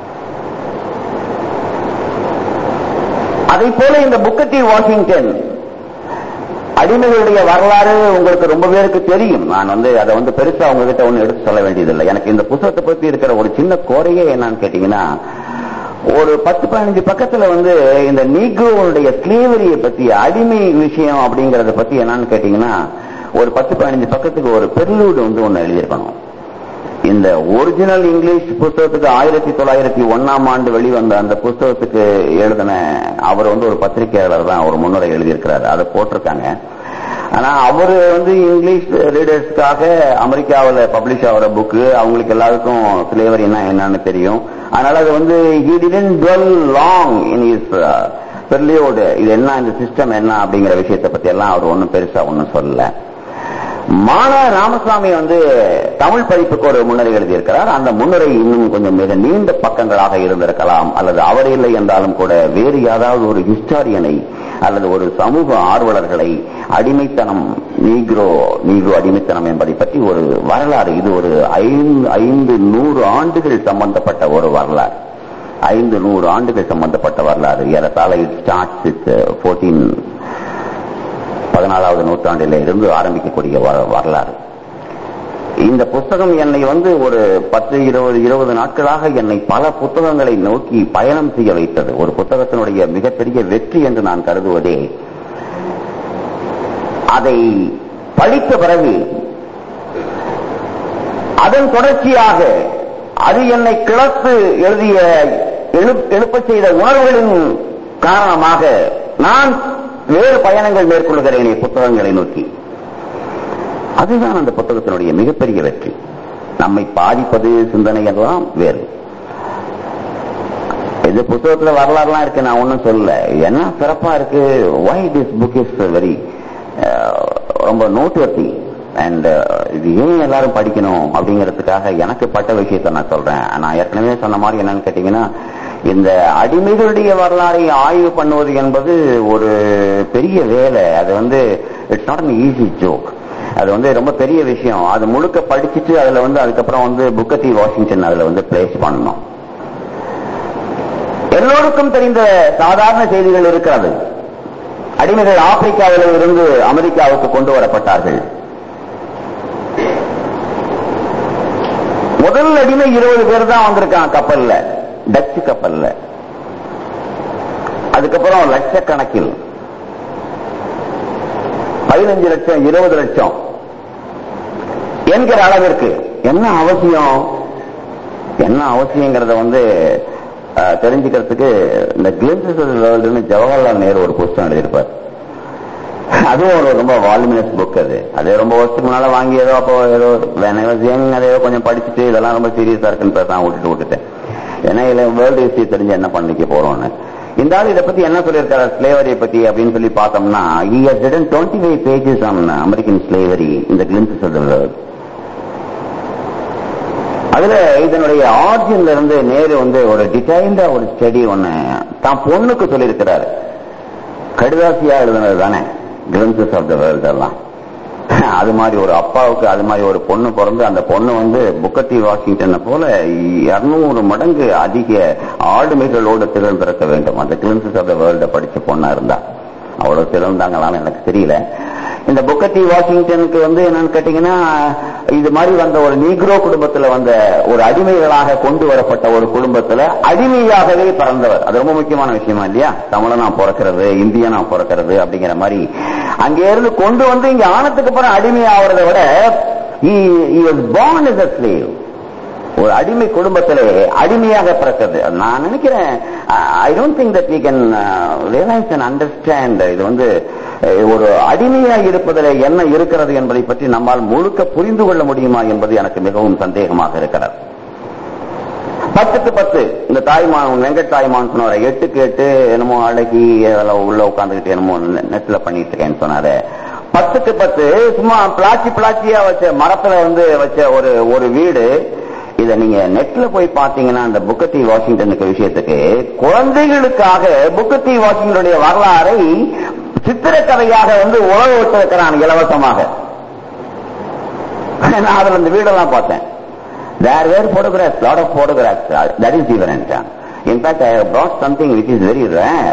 அதை போல இந்த புக்கத்தி வாஷிங்டன் அடிமைகளுடைய வரலாறு உங்களுக்கு ரொம்ப பேருக்கு தெரியும் நான் வந்து அதை வந்து பெருசா உங்ககிட்ட ஒண்ணு எடுத்து சொல்ல வேண்டியதில்லை எனக்கு இந்த புத்தகத்தை பத்தி இருக்கிற ஒரு சின்ன குறையே என்னன்னு கேட்டீங்கன்னா ஒரு பத்து பதினஞ்சு பக்கத்துல வந்து இந்த நீக்ரோனுடைய ஸ்லேவரியை பத்தி அடிமை விஷயம் அப்படிங்கறத பத்தி என்னன்னு கேட்டீங்கன்னா ஒரு பத்து பதினஞ்சு பக்கத்துக்கு ஒரு பெருளூடு வந்து ஒண்ணு எழுதியிருக்கணும் இந்த ஒரிஜினல் இங்கிலீஷ் புஸ்தகத்துக்கு ஆயிரத்தி தொள்ளாயிரத்தி ஒன்னாம் ஆண்டு வெளிவந்த அந்த புஸ்தகத்துக்கு எழுதின அவர் வந்து ஒரு பத்திரிகையாளர் தான் ஒரு முன்னுரை எழுதியிருக்கிறாரு அதை போட்டிருக்காங்க ஆனா அவரு வந்து இங்கிலீஷ் ரீடர்ஸ்க்காக அமெரிக்காவில் பப்ளிஷ் ஆகிற புக்கு அவங்களுக்கு எல்லாருக்கும் சிலேவரினா என்னன்னு தெரியும் அதனால அது வந்து he didn't dwell long in his பெர்லியோடு இது என்ன இந்த சிஸ்டம் என்ன அப்படிங்கிற விஷயத்தை பத்தி எல்லாம் அவர் ஒன்றும் பெருசா ஒன்றும் சொல்லல மாலா ராமசாமி வந்து தமிழ் பதிப்புக்கு ஒரு முன்னுரை எழுதியிருக்கிறார் அந்த முன்னுரை இன்னும் கொஞ்சம் மிக நீண்ட பக்கங்களாக இருந்திருக்கலாம் அல்லது அவர் இல்லை என்றாலும் கூட வேறு யாராவது ஒரு ஹிஸ்டாரியனை அல்லது ஒரு சமூக ஆர்வலர்களை அடிமைத்தனம் நீக்ரோ நீக்ரோ அடிமைத்தனம் என்பதை பற்றி ஒரு வரலாறு இது ஒரு ஐந்து ஐந்து நூறு ஆண்டுகள் சம்பந்தப்பட்ட ஒரு வரலாறு ஐந்து நூறு ஆண்டுகள் சம்பந்தப்பட்ட வரலாறு ஏறத்தாழ இட் ஸ்டார்ட்ஸ் வித் போர்டீன் பதினாலாவது நூற்றாண்டில இருந்து ஆரம்பிக்கக்கூடிய வரலாறு இந்த புத்தகம் என்னை வந்து ஒரு பத்து இருபது இருபது நாட்களாக என்னை பல புத்தகங்களை நோக்கி பயணம் செய்ய வைத்தது ஒரு புத்தகத்தினுடைய மிகப்பெரிய வெற்றி என்று நான் கருதுவதே அதை படித்த பிறகு அதன் தொடர்ச்சியாக அது என்னை கிளத்து எழுதிய எழுப்ப செய்த உணர்வுகளின் காரணமாக நான் வேறு பயணங்கள் மேற்கொள்கிறேனே புத்தகங்களை நோக்கி அதுதான் அந்த புத்தகத்தினுடைய மிகப்பெரிய வெற்றி நம்மை பாதிப்பது சிந்தனை எல்லாம் வேறு இந்த புத்தகத்துல வரலாறுலாம் இருக்கு நான் ஒன்னும் சொல்லல என்ன சிறப்பா இருக்கு why this book is very ரொம்ப நோட்வர்த்தி அண்ட் இது ஏன் எல்லாரும் படிக்கணும் அப்படிங்கிறதுக்காக எனக்கு பட்ட விஷயத்தை நான் சொல்றேன் நான் ஏற்கனவே சொன்ன மாதிரி என்னன்னு கேட்டீங்கன்னா இந்த அடிமைகளுடைய வரலாறை ஆய்வு பண்ணுவது என்பது ஒரு பெரிய வேலை அது வந்து it's not an easy joke அது வந்து ரொம்ப பெரிய விஷயம் அது முழுக்க படிச்சுட்டு அதுல வந்து அதுக்கப்புறம் வந்து புக்கத்தி வாஷிங்டன் அதுல வந்து பிளேஸ் பண்ணணும் எல்லோருக்கும் தெரிந்த சாதாரண செய்திகள் இருக்கிறது அடிமைகள் ஆப்பிரிக்காவில் இருந்து அமெரிக்காவுக்கு கொண்டு வரப்பட்டார்கள் முதல் அடிமை இருபது பேர் தான் வந்திருக்கான் கப்பல்ல டச்சு கப்பல்ல அதுக்கப்புறம் லட்சக்கணக்கில் பதினஞ்சு லட்சம் இருபது லட்சம் என்கிற அளவிற்கு என்ன அவசியம் என்ன அவசியங்கிறத வந்து அஹ், தெரிஞ்சுக்கிறதுக்கு இந்த கிளிம்சஸ் வேர்ல்டுன்னு ஜவஹர்லால் நேரு ஒரு புஸ்தகம் எழுதியிருப்பார் அதுவும் ஒரு ரொம்ப வால்யூமினஸ் புக் அது அது ரொம்ப வருஷத்துக்கு முன்னால வாங்கி ஏதோ அப்போ ஏதோ யங் அதை ஏதோ கொஞ்சம் படிச்சுட்டு இதெல்லாம் ரொம்ப சீரியஸா இருக்குன்னு பேசாம விட்டுட்டு விட்டுட்டேன் ஏன்னா இதுல வேர்ல்டு ஹிஸ்டரி தெரிஞ்சு என்ன பண்ணிக்க போறோம்னு இந்த ஆள் இதை பத்தி என்ன சொல்லியிருக்காரு ஸ்லேவரியை பத்தி அப்படின்னு சொல்லி பார்த்தோம்னா he has written 25 five pages on American slavery இந்த கிளிம்சஸ் ஆஃப் த வேர்ல்ட் அதுல இதனுடைய ஆர்ஜின்ல இருந்து நேரு வந்து ஒரு டிடைல்டா ஒரு ஸ்டடி ஒண்ணு தான் பொண்ணுக்கு சொல்லியிருக்கிறாரு கடுதாசியா எழுதுனது தானே கிளிம்சஸ் ஆஃப் த வேர்ல்ட் எல்லாம் அது மாதிரி ஒரு அப்பாவுக்கு அது மாதிரி ஒரு பொண்ணு பிறந்து அந்த பொண்ணு வந்து புக்கட்டி வாஷிங்டனை போல இருநூறு மடங்கு அதிக ஆளுமைகளோடு திகழ்ந்திருக்க வேண்டும் அந்த கிளிம்சஸ் ஆஃப் த வேர்ல்ட படிச்ச பொண்ணா இருந்தா அவ்வளவு திறந்தாங்களான்னு எனக்கு தெரியல இந்த புக்கட்டி வாஷிங்டனுக்கு வந்து என்னன்னு கேட்டீங்கன்னா இது மாதிரி வந்த ஒரு நீக்ரோ குடும்பத்துல வந்த ஒரு அடிமைகளாக கொண்டு வரப்பட்ட ஒரு குடும்பத்துல அடிமையாகவே பிறந்தவர் அது ரொம்ப முக்கியமான விஷயமா இல்லையா தமிழனா பிறக்கிறது இந்தியனா பிறக்கிறது அப்படிங்கிற மாதிரி அங்கே இருந்து கொண்டு வந்து இங்க ஆனதுக்கு அப்புறம் அடிமை ஆகிறத விட he was born as a slave ஒரு அடிமை குடும்பத்திலே அடிமையாக பிறக்கிறது அது நான் நினைக்கிறேன் I don't think that we can realise and understand இது வந்து அஹ், ஒரு அடிமையாக இருப்பதில் என்ன இருக்கிறது என்பதை பற்றி நம்மால் முழுக்க புரிந்து கொள்ள முடியுமா என்பது எனக்கு மிகவும் சந்தேகமாக இருக்கிறது பத்துக்கு பத்து இந்த தாய்மான் வெங்கட் தாய்மான் சொன்னாரு எட்டுக்கு எட்டு என்னமோ அழகி அதெல்லாம் உள்ள உட்காந்துக்கிட்டு என்னமோ நெட்ல பண்ணிட்டு இருக்கேன்னு சொன்னாரு பத்துக்கு பத்து சும்மா பிளாச்சி பிளாச்சியா வச்ச மரத்துல வந்து வச்ச ஒரு ஒரு வீடு இத நீங்க நெட்ல போய் பாத்தீங்கன்னா அந்த புக்கத்தி வாஷிங்டனுக்கு விஷயத்துக்கு குழந்தைகளுக்காக புக்கத்தி வாஷிங்டனுடைய வரலாறை சித்திரக்கதையாக வந்து உழவு விட்டிருக்கிறான் இலவசமாக நான் அதுல இந்த வீடெல்லாம் பார்த்தேன் There were photographs, lot of photographs. Uh, That is different. uh. In fact, I have brought something which is very rare.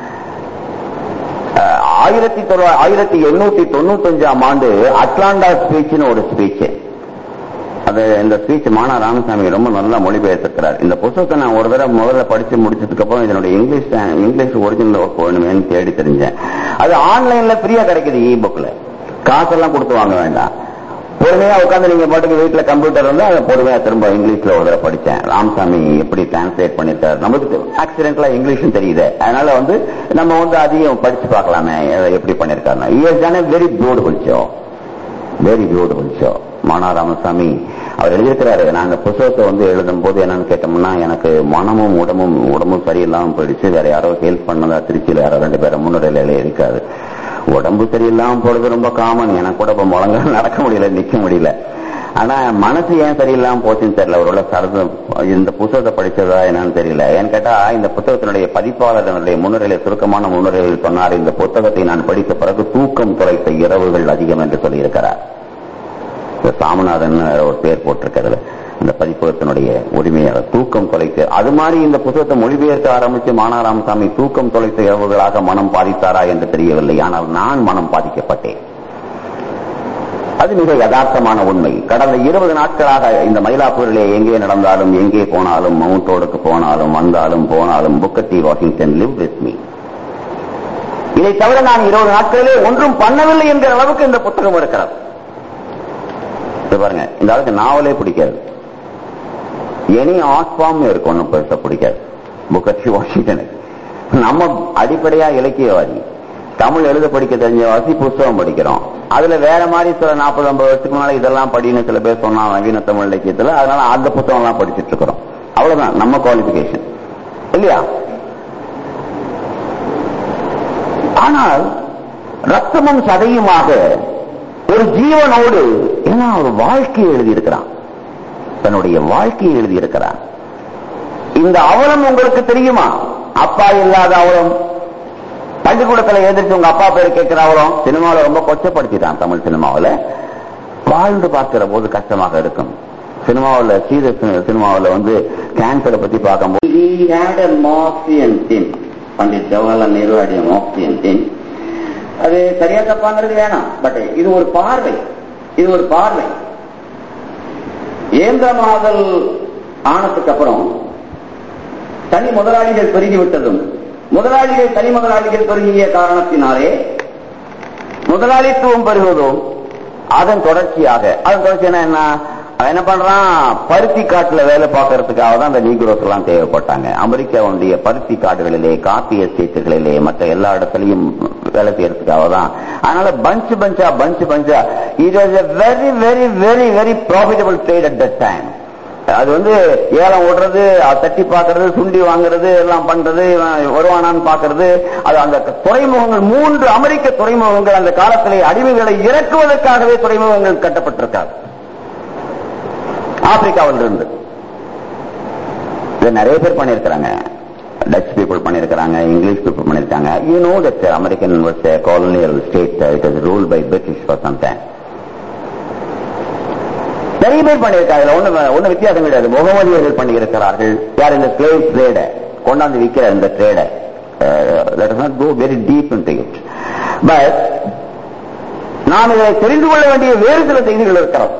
Uh, ஆயிரத்தி தொள்ளா- ஆயிரத்தி எண்ணூத்தி தொண்ணூத்தஞ்சாம் ஆண்டு அட்லாண்டா ஸ்பீச்னு ஒரு ஸ்பீச் அது இந்த ஸ்பீச் மானா ராமசாமி ரொம்ப நல்லா மொழிபெயர்த்திருக்கிறார் இந்த புத்தகத்தை நான் ஒரு தடவை முதல்ல படிச்சு முடிச்சதுக்கு அப்புறம் இதனுடைய இங்கிலீஷ் இங்கிலீஷ் ஒரிஜினல் போகணுமேனு தேடி தெரிஞ்சேன் அது ஆன்லைன்ல ஃப்ரீயா கிடைக்குது இ புக்ல காசெல்லாம் கொடுத்து வாங்க வேண்டாம் பொறுமையா உட்காந்து நீங்க பாட்டுக்கு வீட்டுல கம்ப்யூட்டர் இருந்தா அதை பொறுமையா திரும்ப இங்கிலீஷ்ல ஒரு தடவை படிச்சேன் ராமசாமி எப்படி டிரான்ஸ்லேட் பண்ணிட்டார் நமக்கு ஆக்சிடென்ட்ல இங்கிலீஷும் தெரியுது அதனால வந்து நம்ம வந்து அதையும் படிச்சு பார்க்கலாமே அதை எப்படி பண்ணிருக்காருன்னா இயர்ஸ் தானே very beautiful show very beautiful show மானா ராமசாமி அவர் எழுதியிருக்கிறாரு நாங்க புத்தகத்தை வந்து எழுதும் போது என்னன்னு கேட்டோம்னா எனக்கு மனமும் உடம்பும் உடம்பும் சரியில்லாம போயிடுச்சு வேற யாரோ ஹெல்ப் பண்ணதா திருச்சியில யாரோ ரெண்டு பேரும் முன்னுரையில இருக்காது உடம்பு சரியில்லாம போறது ரொம்ப காமன் எனக்கு கூட இப்ப முழங்க நடக்க முடியல நிக்க முடியல ஆனா மனசு ஏன் சரியில்லாம போச்சுன்னு தெரியல ஒருவேளை சரது இந்த புத்தகத்தை படிச்சதா என்னன்னு தெரியல ஏன்னு கேட்டா இந்த புத்தகத்தினுடைய பதிப்பாளர்களுடைய முன்னுரையில சுருக்கமான முன்னுரையில் சொன்னார் இந்த புத்தகத்தை நான் படித்த பிறகு தூக்கம் தொலைத்த இரவுகள் அதிகம் என்று சொல்லியிருக்கிறார் இந்த சாமிநாதன் ஒரு பேர் போட்டிருக்கிறதுல இந்த பதிப்பகத்தினுடைய உரிமையாளர் தூக்கம் தொலைத்து அது மாதிரி இந்த புத்தகத்தை மொழிபெயர்க்க ஆரம்பிச்சு மானாராமசாமி தூக்கம் தொலைத்த இரவுகளாக மனம் பாதித்தாரா என்று தெரியவில்லை ஆனால் நான் மனம் பாதிக்கப்பட்டேன் அது மிக யதார்த்தமான உண்மை கடந்த இருபது நாட்களாக இந்த மயிலாப்பூரிலே எங்கே நடந்தாலும் எங்கே போனாலும் மவுண்ட் ரோடுக்கு போனாலும் வந்தாலும் போனாலும் Booker T Washington live with me இதை தவிர நான் இருபது நாட்களிலே ஒன்றும் பண்ணவில்லை என்கிற அளவுக்கு இந்த புத்தகம் இருக்கிறது இது பாருங்க இந்த ஆளுக்கு நாவலே பிடிக்காது எனி ஆர்ட் ஃபார்ம் இருக்கும் ஒன்றும் பெருசா பிடிக்காது புக்கர்ஷி வாஷிங்டனுக்கு நம்ம அடிப்படையா இலக்கியவாதி தமிழ் எழுத படிக்க தெரிஞ்சவாசி புஸ்தகம் படிக்கிறோம் அதுல வேற மாதிரி சில நாற்பது ஐம்பது வருஷத்துக்கு முன்னால இதெல்லாம் படின்னு சில பேர் சொன்னா நவீன தமிழ் இலக்கியத்துல அதனால அந்த புத்தகம் எல்லாம் படிச்சுட்டு இருக்கிறோம் அவ்வளவுதான் நம்ம குவாலிபிகேஷன் இல்லையா ஆனால் ரத்தமும் சதையுமாக ஒரு ஜீவனோடு ஏன்னா ஒரு வாழ்க்கையை எழுதியிருக்கிறான் தன்னுடைய வாழ்க்கையை எழுதியிருக்கிறான் இந்த அவலம் உங்களுக்கு தெரியுமா அப்பா இல்லாத அவலம் பள்ளிக்கூடத்துல எழுந்திரிச்சு உங்க அப்பா பேர் கேட்கிற அவலம் சினிமாவில் ரொம்ப கொச்சப்படுத்திட்டான் தமிழ் சினிமாவில் வாழ்ந்து பார்க்கிற போது கஷ்டமாக இருக்கும் சினிமாவில் சீத சினிமாவில் வந்து கேன்சரை பத்தி பார்க்கும்போது மார்க்சியன் தின் பண்டிட் ஜவஹர்லால் நேரு ஆடிய மார்க்சியன் தின் அது சரியா தப்பாங்கிறது வேணாம் பட் இது ஒரு பார்வை இது ஒரு பார்வை இயந்திரமாதல் ஆனதுக்கு அப்புறம் தனி முதலாளிகள் பெருகிவிட்டதும் முதலாளிகள் தனி முதலாளிகள் பெருகிய காரணத்தினாலே முதலாளித்துவம் பெறுவதும் அதன் தொடர்ச்சியாக அதன் தொடர்ச்சியான என்ன அவன் என்ன பண்றான் பருத்தி காட்டுல வேலை பார்க்கறதுக்காக தான் அந்த நீக்ரோஸ் எல்லாம் தேவைப்பட்டாங்க அமெரிக்காவுடைய பருத்தி காடுகளிலே காப்பி எஸ்டேட்டுகளிலே மற்ற எல்லா இடத்துலயும் வேலை செய்யறதுக்காக தான் அதனால பஞ்ச் பஞ்சா பஞ்ச் பஞ்சா it was a very very very very profitable trade at that time அது வந்து ஏலம் ஓடுறது அது தட்டி பார்க்கறது சுண்டி வாங்குறது எல்லாம் பண்றது இவன் வருவானான்னு பார்க்கறது அது அந்த துறைமுகங்கள் மூன்று அமெரிக்க துறைமுகங்கள் அந்த காலத்திலே அடிமைகளை இறக்குவதற்காகவே துறைமுகங்கள் கட்டப்பட்டிருக்காங்க ஆப்பிரிக்காவில் இருந்து இதை நிறைய பேர் பண்ணியிருக்கிறாங்க டச் பீப்புள் பண்ணியிருக்கிறாங்க இங்கிலீஷ் பீப்புள் பண்ணியிருக்காங்க you know that American was colonial state it is rule by British for some time நிறைய பேர் பண்ணியிருக்காங்க இதுல ஒண்ணு ஒண்ணு வித்தியாசம் கிடையாது முகமதியர்கள் பண்ணியிருக்கிறார்கள் யார் இந்த ஸ்லேவ் ட்ரேட கொண்டாந்து விற்கிற இந்த ட்ரேட let not go very deep in it but நாம் இதை தெரிந்து கொள்ள வேண்டிய வேறு சில செய்திகள் இருக்கிறோம்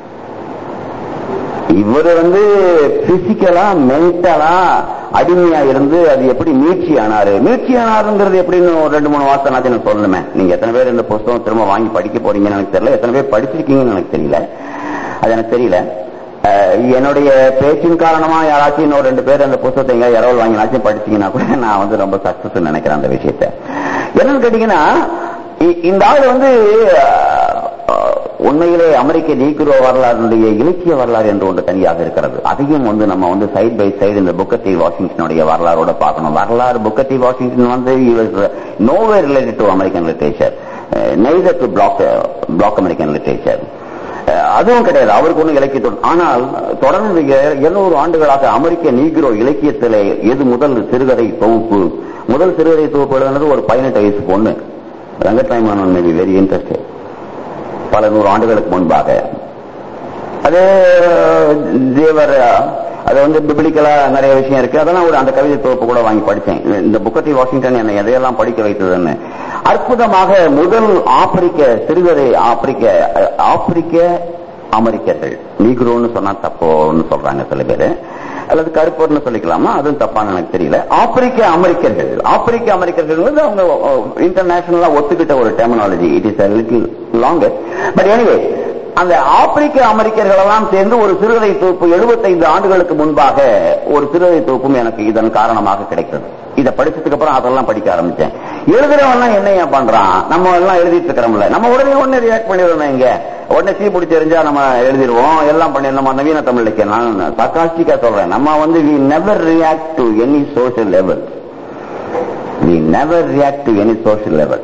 இவர் வந்து பிசிக்கலா மென்டலா அடிமையா இருந்து அது எப்படி மீட்சி ஆனாரு மீட்சி ஆனாருங்கிறது எப்படின்னு ஒரு ரெண்டு மூணு வார்த்தை நான் சொல்லணுமே நீங்க எத்தனை பேர் இந்த புஸ்தகம் திரும்ப வாங்கி படிக்க போறீங்கன்னு எனக்கு தெரியல எத்தனை பேர் படிச்சிருக்கீங்கன்னு எனக்கு தெரியல அது எனக்கு தெரியல என்னுடைய பேச்சின் காரணமா யாராச்சும் இன்னொரு ரெண்டு பேர் அந்த புத்தகத்தை எங்க இரவல் வாங்கினாச்சும் படிச்சீங்கன்னா கூட நான் வந்து ரொம்ப சக்சஸ் நினைக்கிறேன் அந்த விஷயத்த என்னன்னு கேட்டீங்கன்னா இந்த ஆள் வந்து உண்மையிலே அமெரிக்க நீக்ரோ வரலாறுடைய இலக்கிய வரலாறு என்று ஒன்று தனியாக இருக்கிறது அதையும் வந்து நம்ம வந்து சைட் பை சைடு இந்த புக்கத்தி வாஷிங்டனுடைய வரலாறோட பார்க்கணும் வரலாறு புக்கத்தி வாஷிங்டன் வந்து no way related to American literature neither to black black American literature அதுவும் கிடையாது அவருக்கு ஒன்றும் இலக்கியத்தோடு ஆனால் தொடர்ந்து இருநூறு ஆண்டுகளாக அமெரிக்க நீக்ரோ இலக்கியத்திலே எது முதல் சிறுகதை தொகுப்பு முதல் சிறுகதை தொகுப்பு எழுதுனது ஒரு பதினெட்டு வயசு பொண்ணு ரங்கட்ராய்மான் மேபி வெரி இன்ட்ரெஸ்டட் பல நூறு ஆண்டுகளுக்கு முன்பாக அது தேவர் அது வந்து பிபிளிக்கலா நிறைய விஷயம் இருக்கு அதெல்லாம் ஒரு அந்த கவிதை தொகுப்பு கூட வாங்கி படிச்சேன் இந்த புக்கத்தி வாஷிங்டன் என்னை எதையெல்லாம் படிக்க வைத்ததுன்னு அற்புதமாக முதல் ஆப்பிரிக்க சிறுகதை ஆப்பிரிக்க ஆப்பிரிக்க அமெரிக்கர்கள் நீக்ரோன்னு சொன்னா தப்போன்னு சொல்றாங்க சில பேரு அல்லது கருப்பர்னு சொல்லிக்கலாமா அதுவும் தப்பான்னு எனக்கு தெரியல ஆப்பிரிக்க அமெரிக்கர்கள் ஆப்பிரிக்க அமெரிக்கர்கள் வந்து அவங்க இன்டர்நேஷனலா ஒத்துக்கிட்ட ஒரு terminology it is little longer but anyway அந்த ஆப்பிரிக்க அமெரிக்கர்கள் எல்லாம் சேர்ந்து ஒரு சிறுகதை தொகுப்பு எழுபத்தைந்து ஆண்டுகளுக்கு முன்பாக ஒரு சிறுகதை தொகுப்பும் எனக்கு இதன் காரணமாக கிடைக்கிறது இதை படிச்சதுக்கு அப்புறம் அதெல்லாம் படிக்க ஆரம்பிச்சேன் எழுதுறவன் என்ன பண்றான் நம்ம எல்லாம் எழுதிட்டு இருக்கிறோம்ல நம்ம உடனே உடனே ரியாக்ட் பண்ணிடுறோம் இங்க உடனே தீ பிடிச்சி எரிஞ்சா நம்ம எழுதிடுவோம் எல்லாம் பண்ணி நம்ம நவீன தமிழ் இலக்கியம் நான் சர்காஸ்டிக்கா சொல்றேன் நம்ம வந்து we never react to any social level we never react to any social level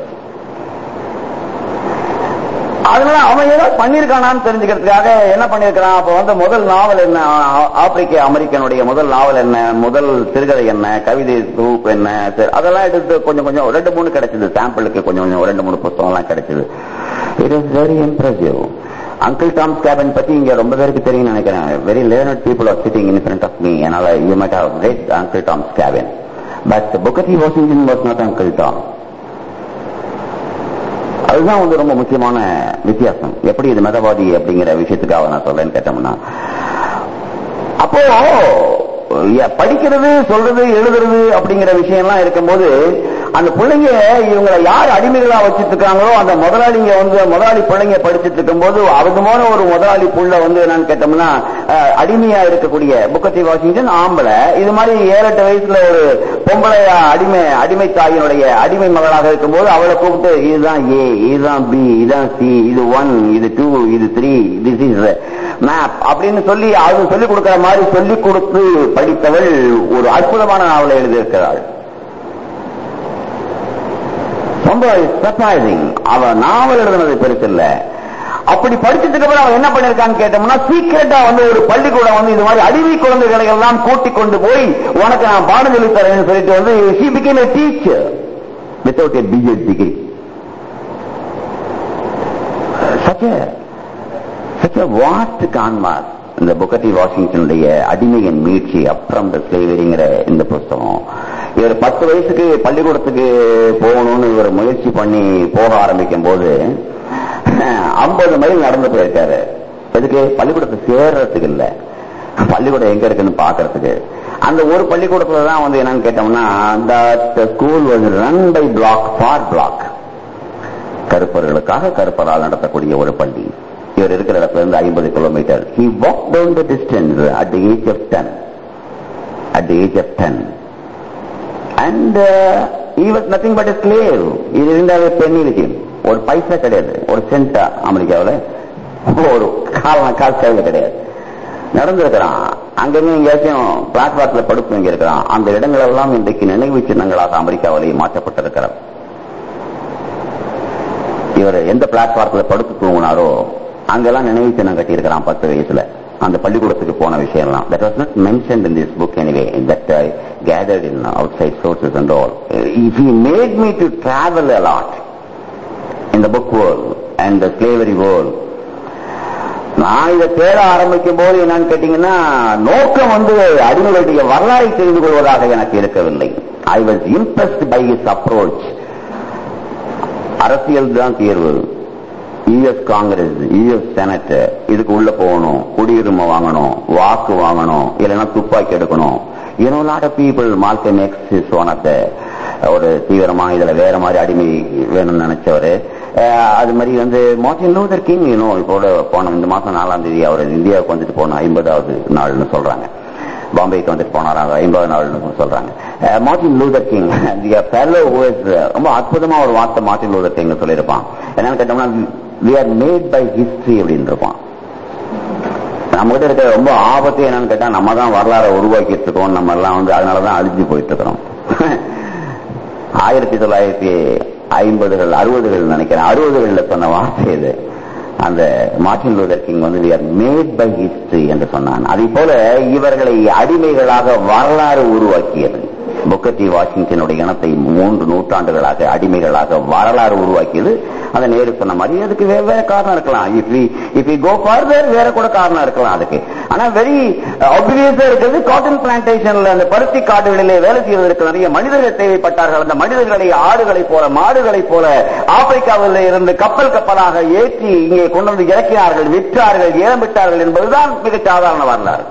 அதனால அவன் ஏதோ பண்ணிருக்கானான்னு தெரிஞ்சுக்கிறதுக்காக என்ன பண்ணிருக்கிறான் அப்ப வந்து முதல் நாவல் என்ன ஆப்பிரிக்க அமெரிக்கனுடைய முதல் நாவல் என்ன முதல் சிறுகதை என்ன கவிதை தொகுப்பு என்ன அதெல்லாம் எடுத்து கொஞ்சம் கொஞ்சம் ரெண்டு மூணு கிடைச்சது சாம்பிளுக்கு கொஞ்சம் கொஞ்சம் ரெண்டு மூணு புத்தகம் எல்லாம் கிடைச்சது it is very impressive Uncle Tom's Cabin பத்தி இங்க ரொம்ப பேருக்கு தெரியும் நினைக்கிறேன் very learned people are sitting in front of me என்னால you might have read Uncle Tom's Cabin but Booker T Washington was not Uncle Tom அதுதான் வந்து ரொம்ப முக்கியமான வித்தியாசம் எப்படி இது மதவாதி அப்படிங்கிற விஷயத்துக்காக நான் சொல்றேன்னு கேட்டோம்னா அப்போ படிக்கிறது சொல்றது எழுதுறது அப்படிங்கிற விஷயம்லாம் இருக்கும்போது அந்த பிள்ளைங்க இவங்களை யார் அடிமைகளா வச்சிட்டு இருக்காங்களோ அந்த முதலாளிங்க வந்து முதலாளி பிள்ளைங்க படிச்சுட்டு இருக்கும் போது அதுமான ஒரு முதலாளி புள்ள வந்து என்னன்னு கேட்டோம்னா அடிமையா இருக்கக்கூடிய புக்கத்தி வாஷிங்டன் ஆம்பளை இது மாதிரி ஏழெட்டு வயசுல ஒரு பொம்பளை அடிமை அடிமை தாயினுடைய அடிமை மகளாக இருக்கும்போது அவளை கூப்பிட்டு இதுதான் ஏ இதுதான் பி இதுதான் சி இது ஒன் இது டூ இது த்ரீ திஸ் இஸ் மேப் அப்படின்னு சொல்லி அது சொல்லிக் கொடுக்கிற மாதிரி சொல்லிக் கொடுத்து படித்தவள் ஒரு அற்புதமான நாவலை எழுதியிருக்கிறாள் ரொம்ப சர்ப்ரைசிங் அவ நாவல் எழுதுனது பெருசு இல்ல அப்படி படிச்சதுக்கு அப்புறம் அவன் என்ன பண்ணிருக்கான்னு கேட்டோம்னா சீக்கிரட்டா வந்து ஒரு பள்ளிக்கூடம் வந்து இது மாதிரி அடிமை குழந்தைகளை எல்லாம் கூட்டிக் கொண்டு போய் உனக்கு நான் பாடம் சொல்லி தரேன்னு சொல்லிட்டு வந்து she became a teacher without a BEd degree such a such a vast கான்மார் இந்த புக்கட்டி வாஷிங்டனுடைய அடிமையின் மீட்சி அப்புறம் த ஸ்லேவரிங்கிற இந்த புஸ்தகம் இவர் பத்து வயசுக்கு பள்ளிக்கூடத்துக்கு போகணும்னு இவர் முயற்சி பண்ணி போக ஆரம்பிக்கும் போது ஐம்பது மைல் நடந்து போயிருக்காரு எதுக்கு பள்ளிக்கூடத்தை சேர்றதுக்கு இல்ல பள்ளிக்கூடம் எங்க இருக்குன்னு பாக்குறதுக்கு அந்த ஒரு பள்ளிக்கூடத்துல தான் வந்து என்னன்னு கேட்டோம்னா அந்த school was run by black for black கருப்பர்களுக்காக கருப்பரால் நடத்தக்கூடிய ஒரு பள்ளி இவர் இருக்கிற இடத்துல இருந்து ஐம்பது kilometre he walked down the distance at the age of 10 at the age of 10 and uh, he was nothing but a slave இது இருந்தாவே பெண்ணிலுக்கு ஒரு பைசா கிடையாது ஒரு சென்டா அமெரிக்காவில் ஒரு கால காசு கையில் கிடையாது நடந்திருக்கிறான் அங்கங்க எங்கேயாச்சும் பிளாட்பாரத்தில் படுப்பு இங்க இருக்கிறான் அந்த இடங்கள் எல்லாம் இன்றைக்கு நினைவு சின்னங்களாக அமெரிக்காவிலேயே மாற்றப்பட்டிருக்கிறார் இவர் எந்த பிளாட்பாரத்தில் படுத்து தூங்கினாரோ அங்கெல்லாம் நினைவு சின்னம் கட்டியிருக்கிறான் பத்து வயசுல அந்த பள்ளிக்கூடத்துக்கு போன விஷயம்லாம் that was not mentioned in this book anyway that I gathered in outside sources and all if he made me to travel a lot in the book world and the slavery world நான் இதை தேட ஆரம்பிக்கும் போது என்னன்னு கேட்டீங்கன்னா நோக்கம் வந்து அடிமைகளுடைய வரலாறை தெரிந்து கொள்வதாக எனக்கு இருக்கவில்லை I was impressed by his approach அரசியல் தான் தீர்வு யுஎஸ் காங்கிரஸ் யுஎஸ் செனட் இதுக்கு உள்ள போகணும் குடியுரிமை வாங்கணும் வாக்கு வாங்கணும் இல்லைன்னா துப்பாக்கி எடுக்கணும் you know lot of people Malcolm X is one of the ஒரு தீவிரமா இதுல வேற மாதிரி அடிமை வேணும்னு நினைச்சவரு அஹ் அது மாதிரி வந்து மார்டின் லூதர் கிங் இன்னும் இப்போ போன இந்த மாசம் நாலாம் தேதி அவர் இந்தியாவுக்கு வந்துட்டு போன ஐம்பதாவது நாள்னு சொல்றாங்க பாம்பேக்கு வந்துட்டு போனாராங்க ஐம்பது நாள்னு சொல்றாங்க மார்டின் லூதர் கிங் ஃபெலோ ரொம்ப அற்புதமா ஒரு வார்த்தை மார்டின் லூதர் கிங் சொல்லியிருப்பான் என்னன்னு கேட்டோம்னா we are made by history அப்படின்னு இருப்பான் நம்ம கிட்ட இருக்கிற ரொம்ப ஆபத்து என்னன்னு கேட்டா நம்ம தான் வரலாறை உருவாக்கிட்டு இருக்கோம் நம்ம எல்லாம் வந்து அதனாலதான் அழிஞ்சு போயிட்டு இருக்கிறோம் ஆயிரத்தி தொள்ளாயிரத்தி ஐம்பதுகள் அறுபதுகள் நினைக்கிறேன் அறுபதுகளில் சொன்ன வார்த்தை இது அந்த மார்டின் லூதர் கிங் வந்து we are made by history என்று சொன்னான் அதே போல இவர்களை அடிமைகளாக வரலாறு உருவாக்கியது புக்கட்டி வாஷிங்டனுடைய இனத்தை மூன்று நூற்றாண்டுகளாக அடிமைகளாக வரலாறு உருவாக்கியது அந்த நேரு சொன்ன மாதிரி அதுக்கு வெவ்வேறு காரணம் இருக்கலாம் if we if we go farther வேற கூட காரணம் இருக்கலாம் அதுக்கு ஆனா வெரி ஆப்வியஸா இருக்கிறது காட்டன் பிளான்டேஷன்ல அந்த பருத்தி காடுகளிலே வேலை செய்வதற்கு நிறைய மனிதர்கள் தேவைப்பட்டார்கள் அந்த மனிதர்களை ஆடுகளைப் போல மாடுகளைப் போல ஆப்பிரிக்காவில் இருந்து கப்பல் கப்பலாக ஏற்றி இங்கே கொண்டு வந்து இறக்கினார்கள் விற்றார்கள் ஏலம் விட்டார்கள் என்பதுதான் மிக சாதாரண வரலாறு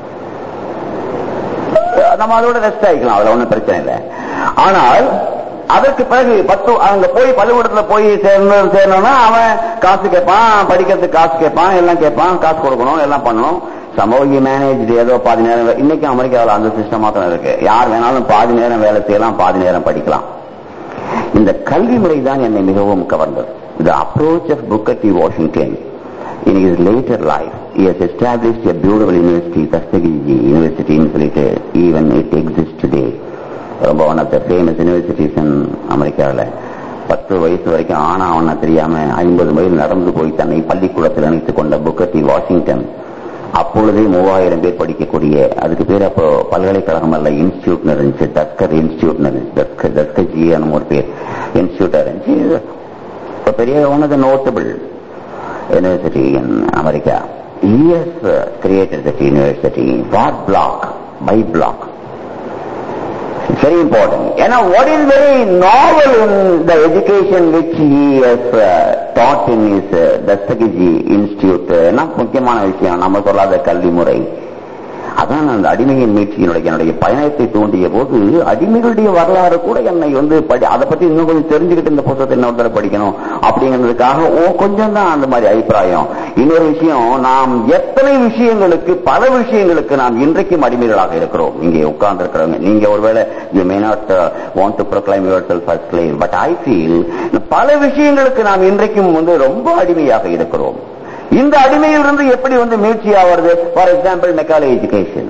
நம்ம அதோட ரெஸ்ட் ஆகிக்கலாம் அதுல ஒண்ணும் பிரச்சனை இல்லை ஆனால் அதற்கு பிறகு பத்து அங்க போய் பள்ளிக்கூடத்துல போய் சேர்ந்து சேரணும்னா அவன் காசு கேட்பான் படிக்கிறதுக்கு காசு கேட்பான் எல்லாம் கேட்பான் காசு கொடுக்கணும் எல்லாம் பண்ணணும் சமூக மேனேஜ் ஏதோ பாதி நேரம் வே- இன்னைக்கு அமெரிக்காவில் அந்த சிஸ்டம் மாத்திரம் இருக்கு யார் வேணாலும் பாதி நேரம் வேலை செய்யலாம் பாதி நேரம் படிக்கலாம் இந்த கல்வி முறை தான் என்னை மிகவும் கவர்ந்தது the approach of Booker T. Washington in his later life he has established a beautiful university Tuskegee University in Philly even it exists today ரொம்ப one of the famous universities in அமெரிக்காவில் பத்து வயசு வரைக்கும் ஆனா அவனை தெரியாம ஐம்பது மைல் நடந்து போய் தன்னை பள்ளிக்கூடத்தில் இணைத்துக் கொண்ட புக்கர் டி வாஷிங்டன் அப்பொழுதே மூவாயிரம் பேர் படிக்கக்கூடிய அதுக்கு பேர் அப்போ பல்கலைக்கழகம் அல்ல இன்ஸ்டியூட் இருந்துச்சு டஸ்கர் இன்ஸ்டியூட் டஸ்கர் டஸ்கஜியான ஒரு பேர் இன்ஸ்டியூட் இருந்துச்சு இப்போ பெரிய one of the notable university in America he's created that university what black by black It's very important. You know, what is very novel in the education which he has uh, taught in his uh, Dastagiji Institute, என்ன முக்கியமான விஷயம் நம்ம சொல்லாத கல்வி முறை அதான் அந்த அடிமையின் மீட்சியினுடைய என்னுடைய பயணத்தை தூண்டிய போது அடிமைகளுடைய வரலாறு கூட என்னை வந்து படி அதை பத்தி இன்னும் கொஞ்சம் தெரிஞ்சுக்கிட்டு இந்த புத்தகத்தை இன்னொரு தடவை படிக்கணும் அப்படிங்கிறதுக்காக ஓ கொஞ்சம் தான் அந்த மாதிரி அபிப்பிராயம் இன்னொரு விஷயம் நாம் எத்தனை விஷயங்களுக்கு பல விஷயங்களுக்கு நாம் இன்றைக்கும் அடிமைகளாக இருக்கிறோம் இங்கே உட்கார்ந்து இருக்கிறவங்க நீங்க ஒருவேளை you may not want to proclaim yourself as slave but I feel பல விஷயங்களுக்கு நாம் இன்றைக்கும் வந்து ரொம்ப அடிமையாக இருக்கிறோம் இந்த அடிமையிலிருந்து எப்படி வந்து மீட்சி ஆவது ஃபார் எக்ஸாம்பிள் மெக்கால எஜுகேஷன்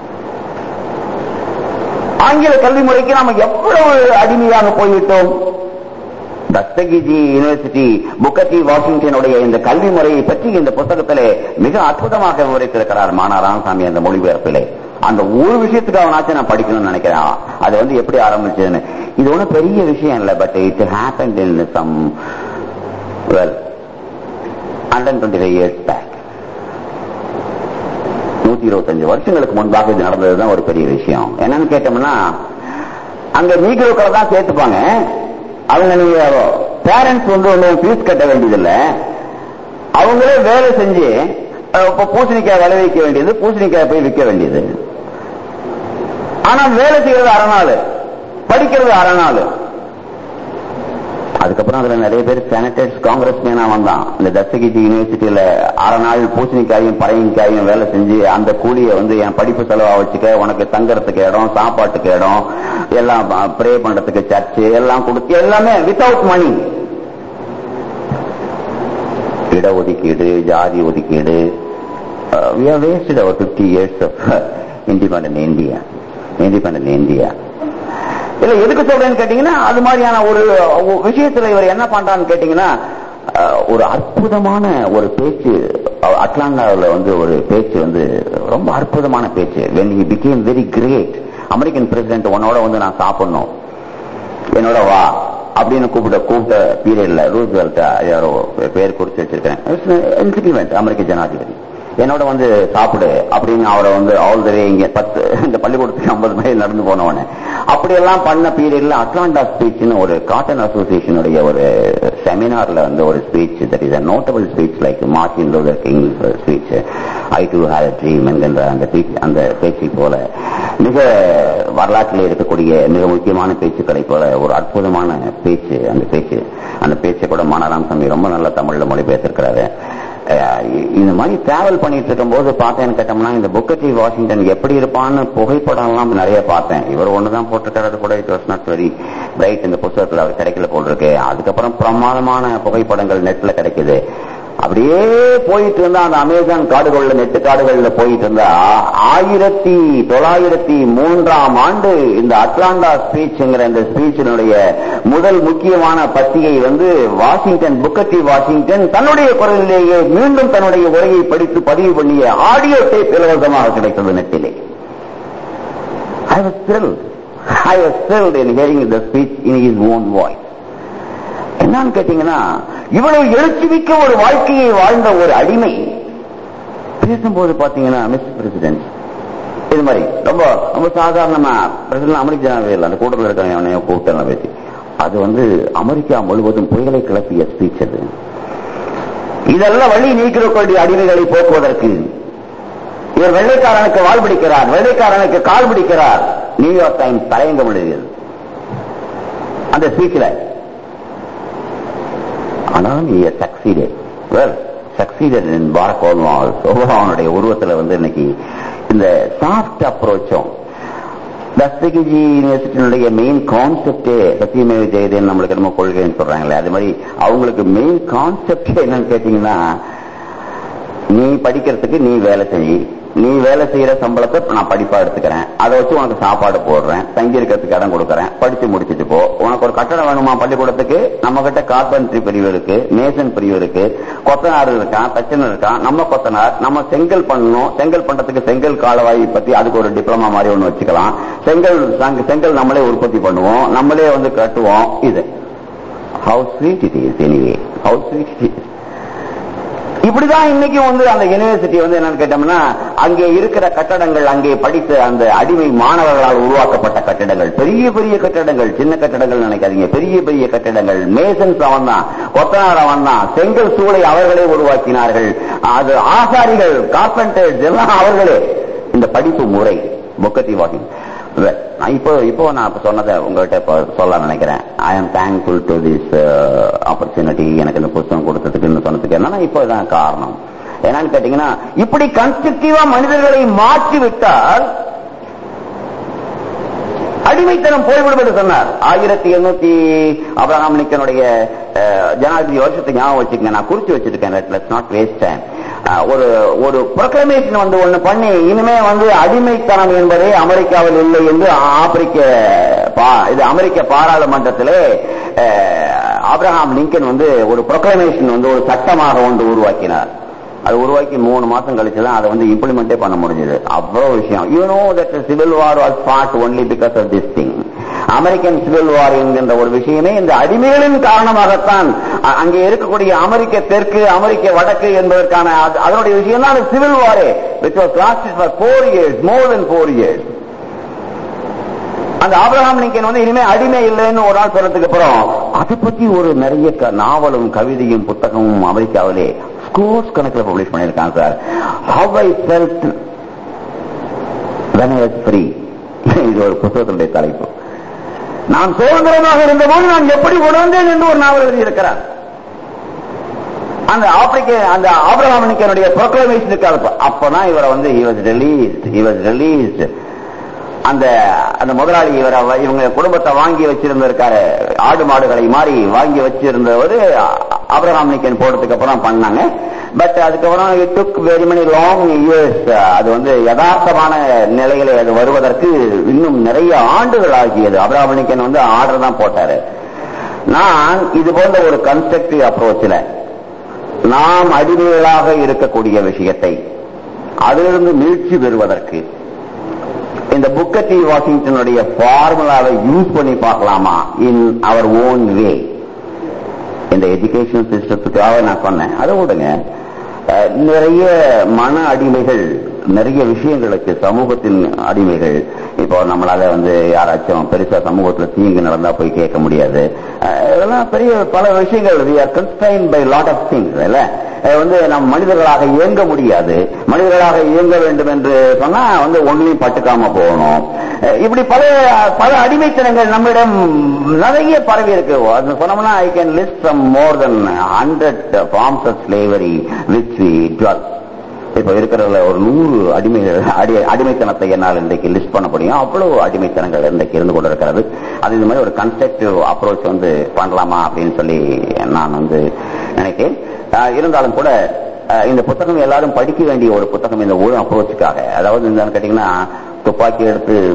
ஆங்கில கல்வி முறைக்கு நாம எவ்வளவு அடிமையாக போய்விட்டோம் தஸ்தகிஜி யூனிவர்சிட்டி புக்கட்டி வாஷிங்டனுடைய இந்த கல்வி முறையை பற்றி இந்த புத்தகத்திலே மிக அற்புதமாக விவரித்திருக்கிறார் மானா ராமசாமி அந்த மொழிபெயர்ப்பிலே அந்த ஒரு விஷயத்துக்காகனாச்சும் நான் படிக்கணும்னு நினைக்கிறேன் அது வந்து எப்படி ஆரம்பிச்சதுன்னு இது ஒன்றும் பெரிய விஷயம் இல்லை but it happen in some well hundred twenty five years back நூத்தி இருபத்தஞ்சு வருஷங்களுக்கு முன்பாக இது நடந்ததுதான் ஒரு பெரிய விஷயம் என்னன்னு கேட்டோம்னா அங்க நீக்ரோக்களை தான் சேர்த்துப்பாங்க அவங்க நீங்க பேரண்ட்ஸ் வந்து ஒன்றும் ஃபீஸ் கட்ட வேண்டியதில்லை அவங்களே வேலை செஞ்சு அஹ், இப்ப பூசணிக்காய் விளைவிக்க வேண்டியது பூசணிக்காய் போய் விற்க வேண்டியது ஆனா வேலை செய்யறது அரை நாள் படிக்கிறது அரை நாள் அதுக்கப்புறம் அதுல நிறைய பேர் செனட்டர்ஸ் காங்கிரஸ் மேனா வந்தான் இந்த தஸ்தகிஜி யூனிவர்சிட்டியில அரை நாள் பூசணிக்காயும் பறையங்காயும் வேலை செஞ்சு அந்த கூலியை வந்து என் படிப்பு செலவா வச்சுக்க உனக்கு தங்கறதுக்கு இடம் சாப்பாட்டுக்கு இடம் எல்லாம் ப்ரே பண்றதுக்கு சர்ச்சு எல்லாம் கொடுத்து எல்லாமே வித்தவுட் மணி இடஒதுக்கீடு ஜாதி ஒதுக்கீடு we are wasted our fifty years of independent India independent India இல்ல எதுக்கு சொல்றேன்னு கேட்டீங்கன்னா அது மாதிரியான ஒரு விஷயத்துல இவர் என்ன பண்றான்னு கேட்டீங்கன்னா ஒரு அற்புதமான ஒரு பேச்சு அட்லாண்டாவில் வந்து ஒரு பேச்சு வந்து ரொம்ப அற்புதமான பேச்சு when he became very great American president உன்னோட வந்து நான் சாப்பிடணும் என்னோட வா அப்படின்னு கூப்பிட்ட கூப்பிட்ட பீரியட்ல ரூஸ்வெல்ட் யாரோ பேர் குறிச்சு வச்சிருக்கேன் அமெரிக்க ஜனாதிபதி என்னோட வந்து சாப்பிடு அப்படின்னு அவரை வந்து ஆல் த வே இங்க பத்து இந்த பள்ளிக்கூடத்துக்கு ஐம்பது மைல் நடந்து போனவனே அப்படியெல்லாம் பண்ண பீரியட்ல அட்லாண்டா ஸ்பீச்னு ஒரு காட்டன் அசோசியேஷனுடைய ஒரு செமினார்ல வந்து ஒரு speech that is a notable speech like Martin Luther King speech I do have dream என்கின்ற அந்த அந்த பேச்சை போல மிக வரலாற்றில் இருக்கக்கூடிய மிக முக்கியமான பேச்சுக்களை போல ஒரு அற்புதமான பேச்சு அந்த பேச்சு அந்த பேச்சை கூட மானராம் சாமி ரொம்ப நல்ல தமிழ்ல மொழிபெயர்த்திருக்கிறாரு இந்த மாதிரி டிராவல் பண்ணிட்டு இருக்கும் போது பார்த்தேன்னு கேட்டோம்னா இந்த புக்கட்டி வாஷிங்டன் எப்படி இருப்பான்னு புகைப்படம் எல்லாம் நிறைய பார்த்தேன் இவர் ஒண்ணுதான் போட்டிருக்கிறது கூட it was not very bright இந்த புத்தகத்துல அவர் கிடைக்கல போட்டிருக்கு அதுக்கப்புறம் பிரமாதமான புகைப்படங்கள் நெட்ல கிடைக்குது அப்படியே போயிட்டு இருந்தா அந்த அமேசான் காடுகள்ல நெட்டு காடுகள்ல போயிட்டு இருந்தா ஆயிரத்தி தொள்ளாயிரத்தி மூன்றாம் ஆண்டு இந்த அட்லாண்டா ஸ்பீச்ங்கிற இந்த ஸ்பீச்சினுடைய முதல் முக்கியமான பத்திகை வந்து வாஷிங்டன் புக்கட்டி வாஷிங்டன் தன்னுடைய குரலிலேயே மீண்டும் தன்னுடைய உரையை படித்து பதிவு பண்ணிய ஆடியோ டேப் இலவசமாக கிடைத்தது நெட்டிலே I was thrilled. I was thrilled in hearing the speech in his own voice. என்னன்னு கேட்டீங்கன்னா இவ்வளவு எழுச்சி மிக்க ஒரு வாழ்க்கையை வாழ்ந்த ஒரு அடிமை பேசும்போது பாத்தீங்கன்னா மிஸ் பிரசிடென்ட் இது மாதிரி ரொம்ப ரொம்ப சாதாரணமா பிரசிடன்ட் அமெரிக்க ஜனாதிபதி அந்த கூட்டத்தில் இருக்கிற அவனையோ கூப்பிட்டு பேசி அது வந்து அமெரிக்கா முழுவதும் புயலை கிளப்பிய ஸ்பீச் அது இதெல்லாம் வழி நீக்கிறக்கூடிய அடிமைகளை போக்குவதற்கு இவர் வெள்ளைக்காரனுக்கு வாழ் பிடிக்கிறார் வெள்ளைக்காரனுக்கு கால் பிடிக்கிறார் நியூயார்க் டைம்ஸ் தலையங்கம் எழுதியது அந்த ஸ்பீச்சில் ஆனால் succeeded well succeeded in Barack ஒபாமாவுடைய உருவத்துல வந்து இன்னைக்கு இந்த சாஃப்ட் அப்ரோச்சும் தஸ்தகிஜி யூனிவர்சிட்டியினுடைய மெயின் கான்செப்டே சத்தியமேவ ஜெயதேன் நம்மளுக்கு என்னமோ கொள்கைன்னு சொல்றாங்களே அது மாதிரி அவங்களுக்கு மெயின் கான்செப்ட் என்னன்னு கேட்டீங்கன்னா நீ படிக்கிறதுக்கு நீ வேலை செய் நீ வேலை செய்யற சம்பளத்தை நான் படிப்பா எடுத்துக்கிறேன் அதை வச்சு உனக்கு சாப்பாடு போடுறேன் தங்கி இருக்கிறதுக்கு இடம் கொடுக்கறேன் படிச்சு முடிச்சுட்டு போ உனக்கு ஒரு கட்டடம் வேணுமா பள்ளிக்கூடத்துக்கு நம்ம கிட்ட கார்பென்ட்ரி பிரிவு இருக்கு மேசன் பிரிவு இருக்கு கொத்தனார் இருக்கான் தச்சனர் இருக்கான் நம்ம கொத்தனார் நம்ம செங்கல் பண்ணணும் செங்கல் பண்றதுக்கு செங்கல் காலவாய் பத்தி அதுக்கு ஒரு டிப்ளமா மாதிரி ஒண்ணு வச்சுக்கலாம் செங்கல் செங்கல் நம்மளே உற்பத்தி பண்ணுவோம் நம்மளே வந்து கட்டுவோம் இது how sweet it is anyway how sweet it is இப்படிதான் இன்னைக்கு வந்து அந்த யூனிவர்சிட்டி வந்து என்னன்னு கேட்டோம்னா அங்கே இருக்கிற கட்டடங்கள் அங்கே படித்த அந்த அடிமை மாணவர்களால் உருவாக்கப்பட்ட கட்டிடங்கள் பெரிய பெரிய கட்டிடங்கள் சின்ன கட்டிடங்கள் நினைக்காதீங்க பெரிய பெரிய கட்டிடங்கள் மேசன்ஸ் அவன் தான் கொத்தனார் அவன் தான் செங்கல் சூளை அவர்களே உருவாக்கினார்கள் அது ஆசாரிகள் கார்பெண்டர்ஸ் எல்லாம் அவர்களே இந்த படிப்பு முறை புக்கத்தி வாக்கிங் இப்போ இப்போ நான் சொன்னதை உங்ககிட்ட சொல்ல நினைக்கிறேன் ஐ ஆம் தேங்க்ஃபுல் டு திஸ் ஆப்பர்ச்சுனிட்டி எனக்கு இந்த புத்தகம் கொடுத்ததுக்குன்னு சொன்னதுக்கு என்னன்னா இப்போ இதான் காரணம் என்னன்னு கேட்டீங்கன்னா இப்படி கன்ஸ்ட்ரக்டிவா மனிதர்களை மாற்றி விட்டால் அடிமைத்தனம் போய்விடும் என்று சொன்னார் ஆயிரத்தி எண்ணூத்தி அப்ரஹாம் லிங்கனுடைய ஜனாதிபதி வருஷத்தை ஞாபகம் வச்சுக்கங்க நான் குறிச்சு வச்சிருக்கேன் லெட்ஸ் நாட் வேஸ்ட் டைம் ஒரு ஒரு ப்ரொக்ளமேஷன் வந்து ஒண்ணு பண்ணி இனிமே வந்து அடிமைத்தனம் என்பதே அமெரிக்காவில் இல்லை என்று ஆப்பிரிக்க இது அமெரிக்க பாராளுமன்றத்திலே ஆப்ரஹாம் லிங்கன் வந்து ஒரு ப்ரொக்ளமேஷன் வந்து ஒரு சட்டமாக ஒன்று உருவாக்கினார் அது உருவாக்கி மூணு மாசம் கழிச்சு தான் அதை வந்து இம்ப்ளிமெண்டே பண்ண முடிஞ்சது அவ்வளவு விஷயம் you know that civil war was fought only because of this thing American civil war என்கின்ற ஒரு விஷயமே இந்த அடிமைகளின் காரணமாகத்தான் அங்கே இருக்கக்கூடிய அமெரிக்க தெற்கு அமெரிக்க வடக்கு என்பதற்கான அதனுடைய விஷயம் தான் சிவில் வாரே which was lasted for four years more then four years அந்த ஆபிரகாம் லிங்கன் வந்து இனிமே அடிமை இல்லைன்னு ஒரு நாள் சொன்னதுக்கு அப்புறம் அதை பத்தி ஒரு நிறைய நாவலும் கவிதையும் புத்தகமும் அமெரிக்காவிலே ஸ்கோர்ஸ் கணக்கில் பப்ளிஷ் பண்ணியிருக்காங்க sir how I felt when I free இது ஒரு புத்தகத்தினுடைய தலைப்பு நான் சுதந்திரமாக இருந்தபோது நான் எப்படி உணர்ந்தேன் என்று ஒரு நாவல் எழுதியிருக்கிறார் அந்த ஆப்பிரிக்க அந்த ஆபிரகாமனிக்கனுடைய ப்ரொக்ளமேஷன் இருக்காது அப்பதான் இவரை வந்து he was released he was released அந்த அந்த முதலாளி இவரை வ- இவங்க குடும்பத்தை வாங்கி வச்சிருந்திருக்காரு ஆடு மாடுகளை மாதிரி வாங்கி வச்சிருந்தவர் அப்ரஹாம் லிங்கன் போடுறதுக்கு அப்புறம் பண்ணாங்க பட் அதுக்கப்புறம் it took very many long years அது வந்து யதார்த்தமான நிலையில அது வருவதற்கு இன்னும் நிறைய ஆண்டுகள் ஆகியது அப்ரஹாம் லிங்கன் வந்து ஆர்டர் தான் போட்டாரு நான் இது போன்ற ஒரு கன்ஸ்ட்ரக்டிவ் அப்ரோச்சில் நாம் அடிமைகளாக இருக்கக்கூடிய விஷயத்தை அதிலிருந்து மீழ்ச்சி பெறுவதற்கு இந்த புக்கர் டி வாஷிங்டனுடைய ஃபார்முலாவை யூஸ் பண்ணி பார்க்கலாமா இன் அவர் ஓன் வே இந்த எஜுகேஷன் சிஸ்டத்துக்காக நான் சொன்னேன் அதை விடுங்க அஹ், நிறைய மன அடிமைகள் நிறைய விஷயங்களுக்கு சமூகத்தின் அடிமைகள் இப்போ நம்மளால வந்து யாராச்சும் பெருசா சமூகத்துல தீங்கு நடந்தா போய் கேட்க முடியாது அஹ், இதெல்லாம் பெரிய பல விஷயங்கள் we are constrained by lot of things இல்ல அஹ், வந்து நம் மனிதர்களாக இயங்க முடியாது மனிதர்களாக இயங்க வேண்டும் என்று சொன்னா வந்து ஒன்லையும் பட்டுக்காம போகணும் அஹ், இப்படி பல பல அடிமைத்தனங்கள் நம்மிடம் நிறைய பரவி இருக்கு அது சொன்னோம்னா I can list some more then hundred forms of slavery which we dwell இப்ப இருக்கிறதுல ஒரு நூறு அடிமைகள் அடி அடிமைத்தனத்தை என்னால் இன்றைக்கு லிஸ்ட் பண்ண முடியும் அவ்வளவு அடிமைத்தனங்கள் இன்றைக்கு இருந்து கொண்டு இருக்கிறது அது இந்த மாதிரி ஒரு கன்ஸ்ட்ரக்டிவ் அப்ரோச் வந்து பண்ணலாமா அப்படின்னு சொல்லி நான் வந்து நினைக்கிறேன் ஆஹ் இருந்தாலும் கூட ஆஹ் இந்த புத்தகம் எல்லாரும் படிக்க வேண்டிய ஒரு புத்தகம் இந்த ஒரு அப்ரோச்சுக்காக அதாவது என்னன்னு கேட்டீங்கன்னா துப்பாக்கி எடுத்து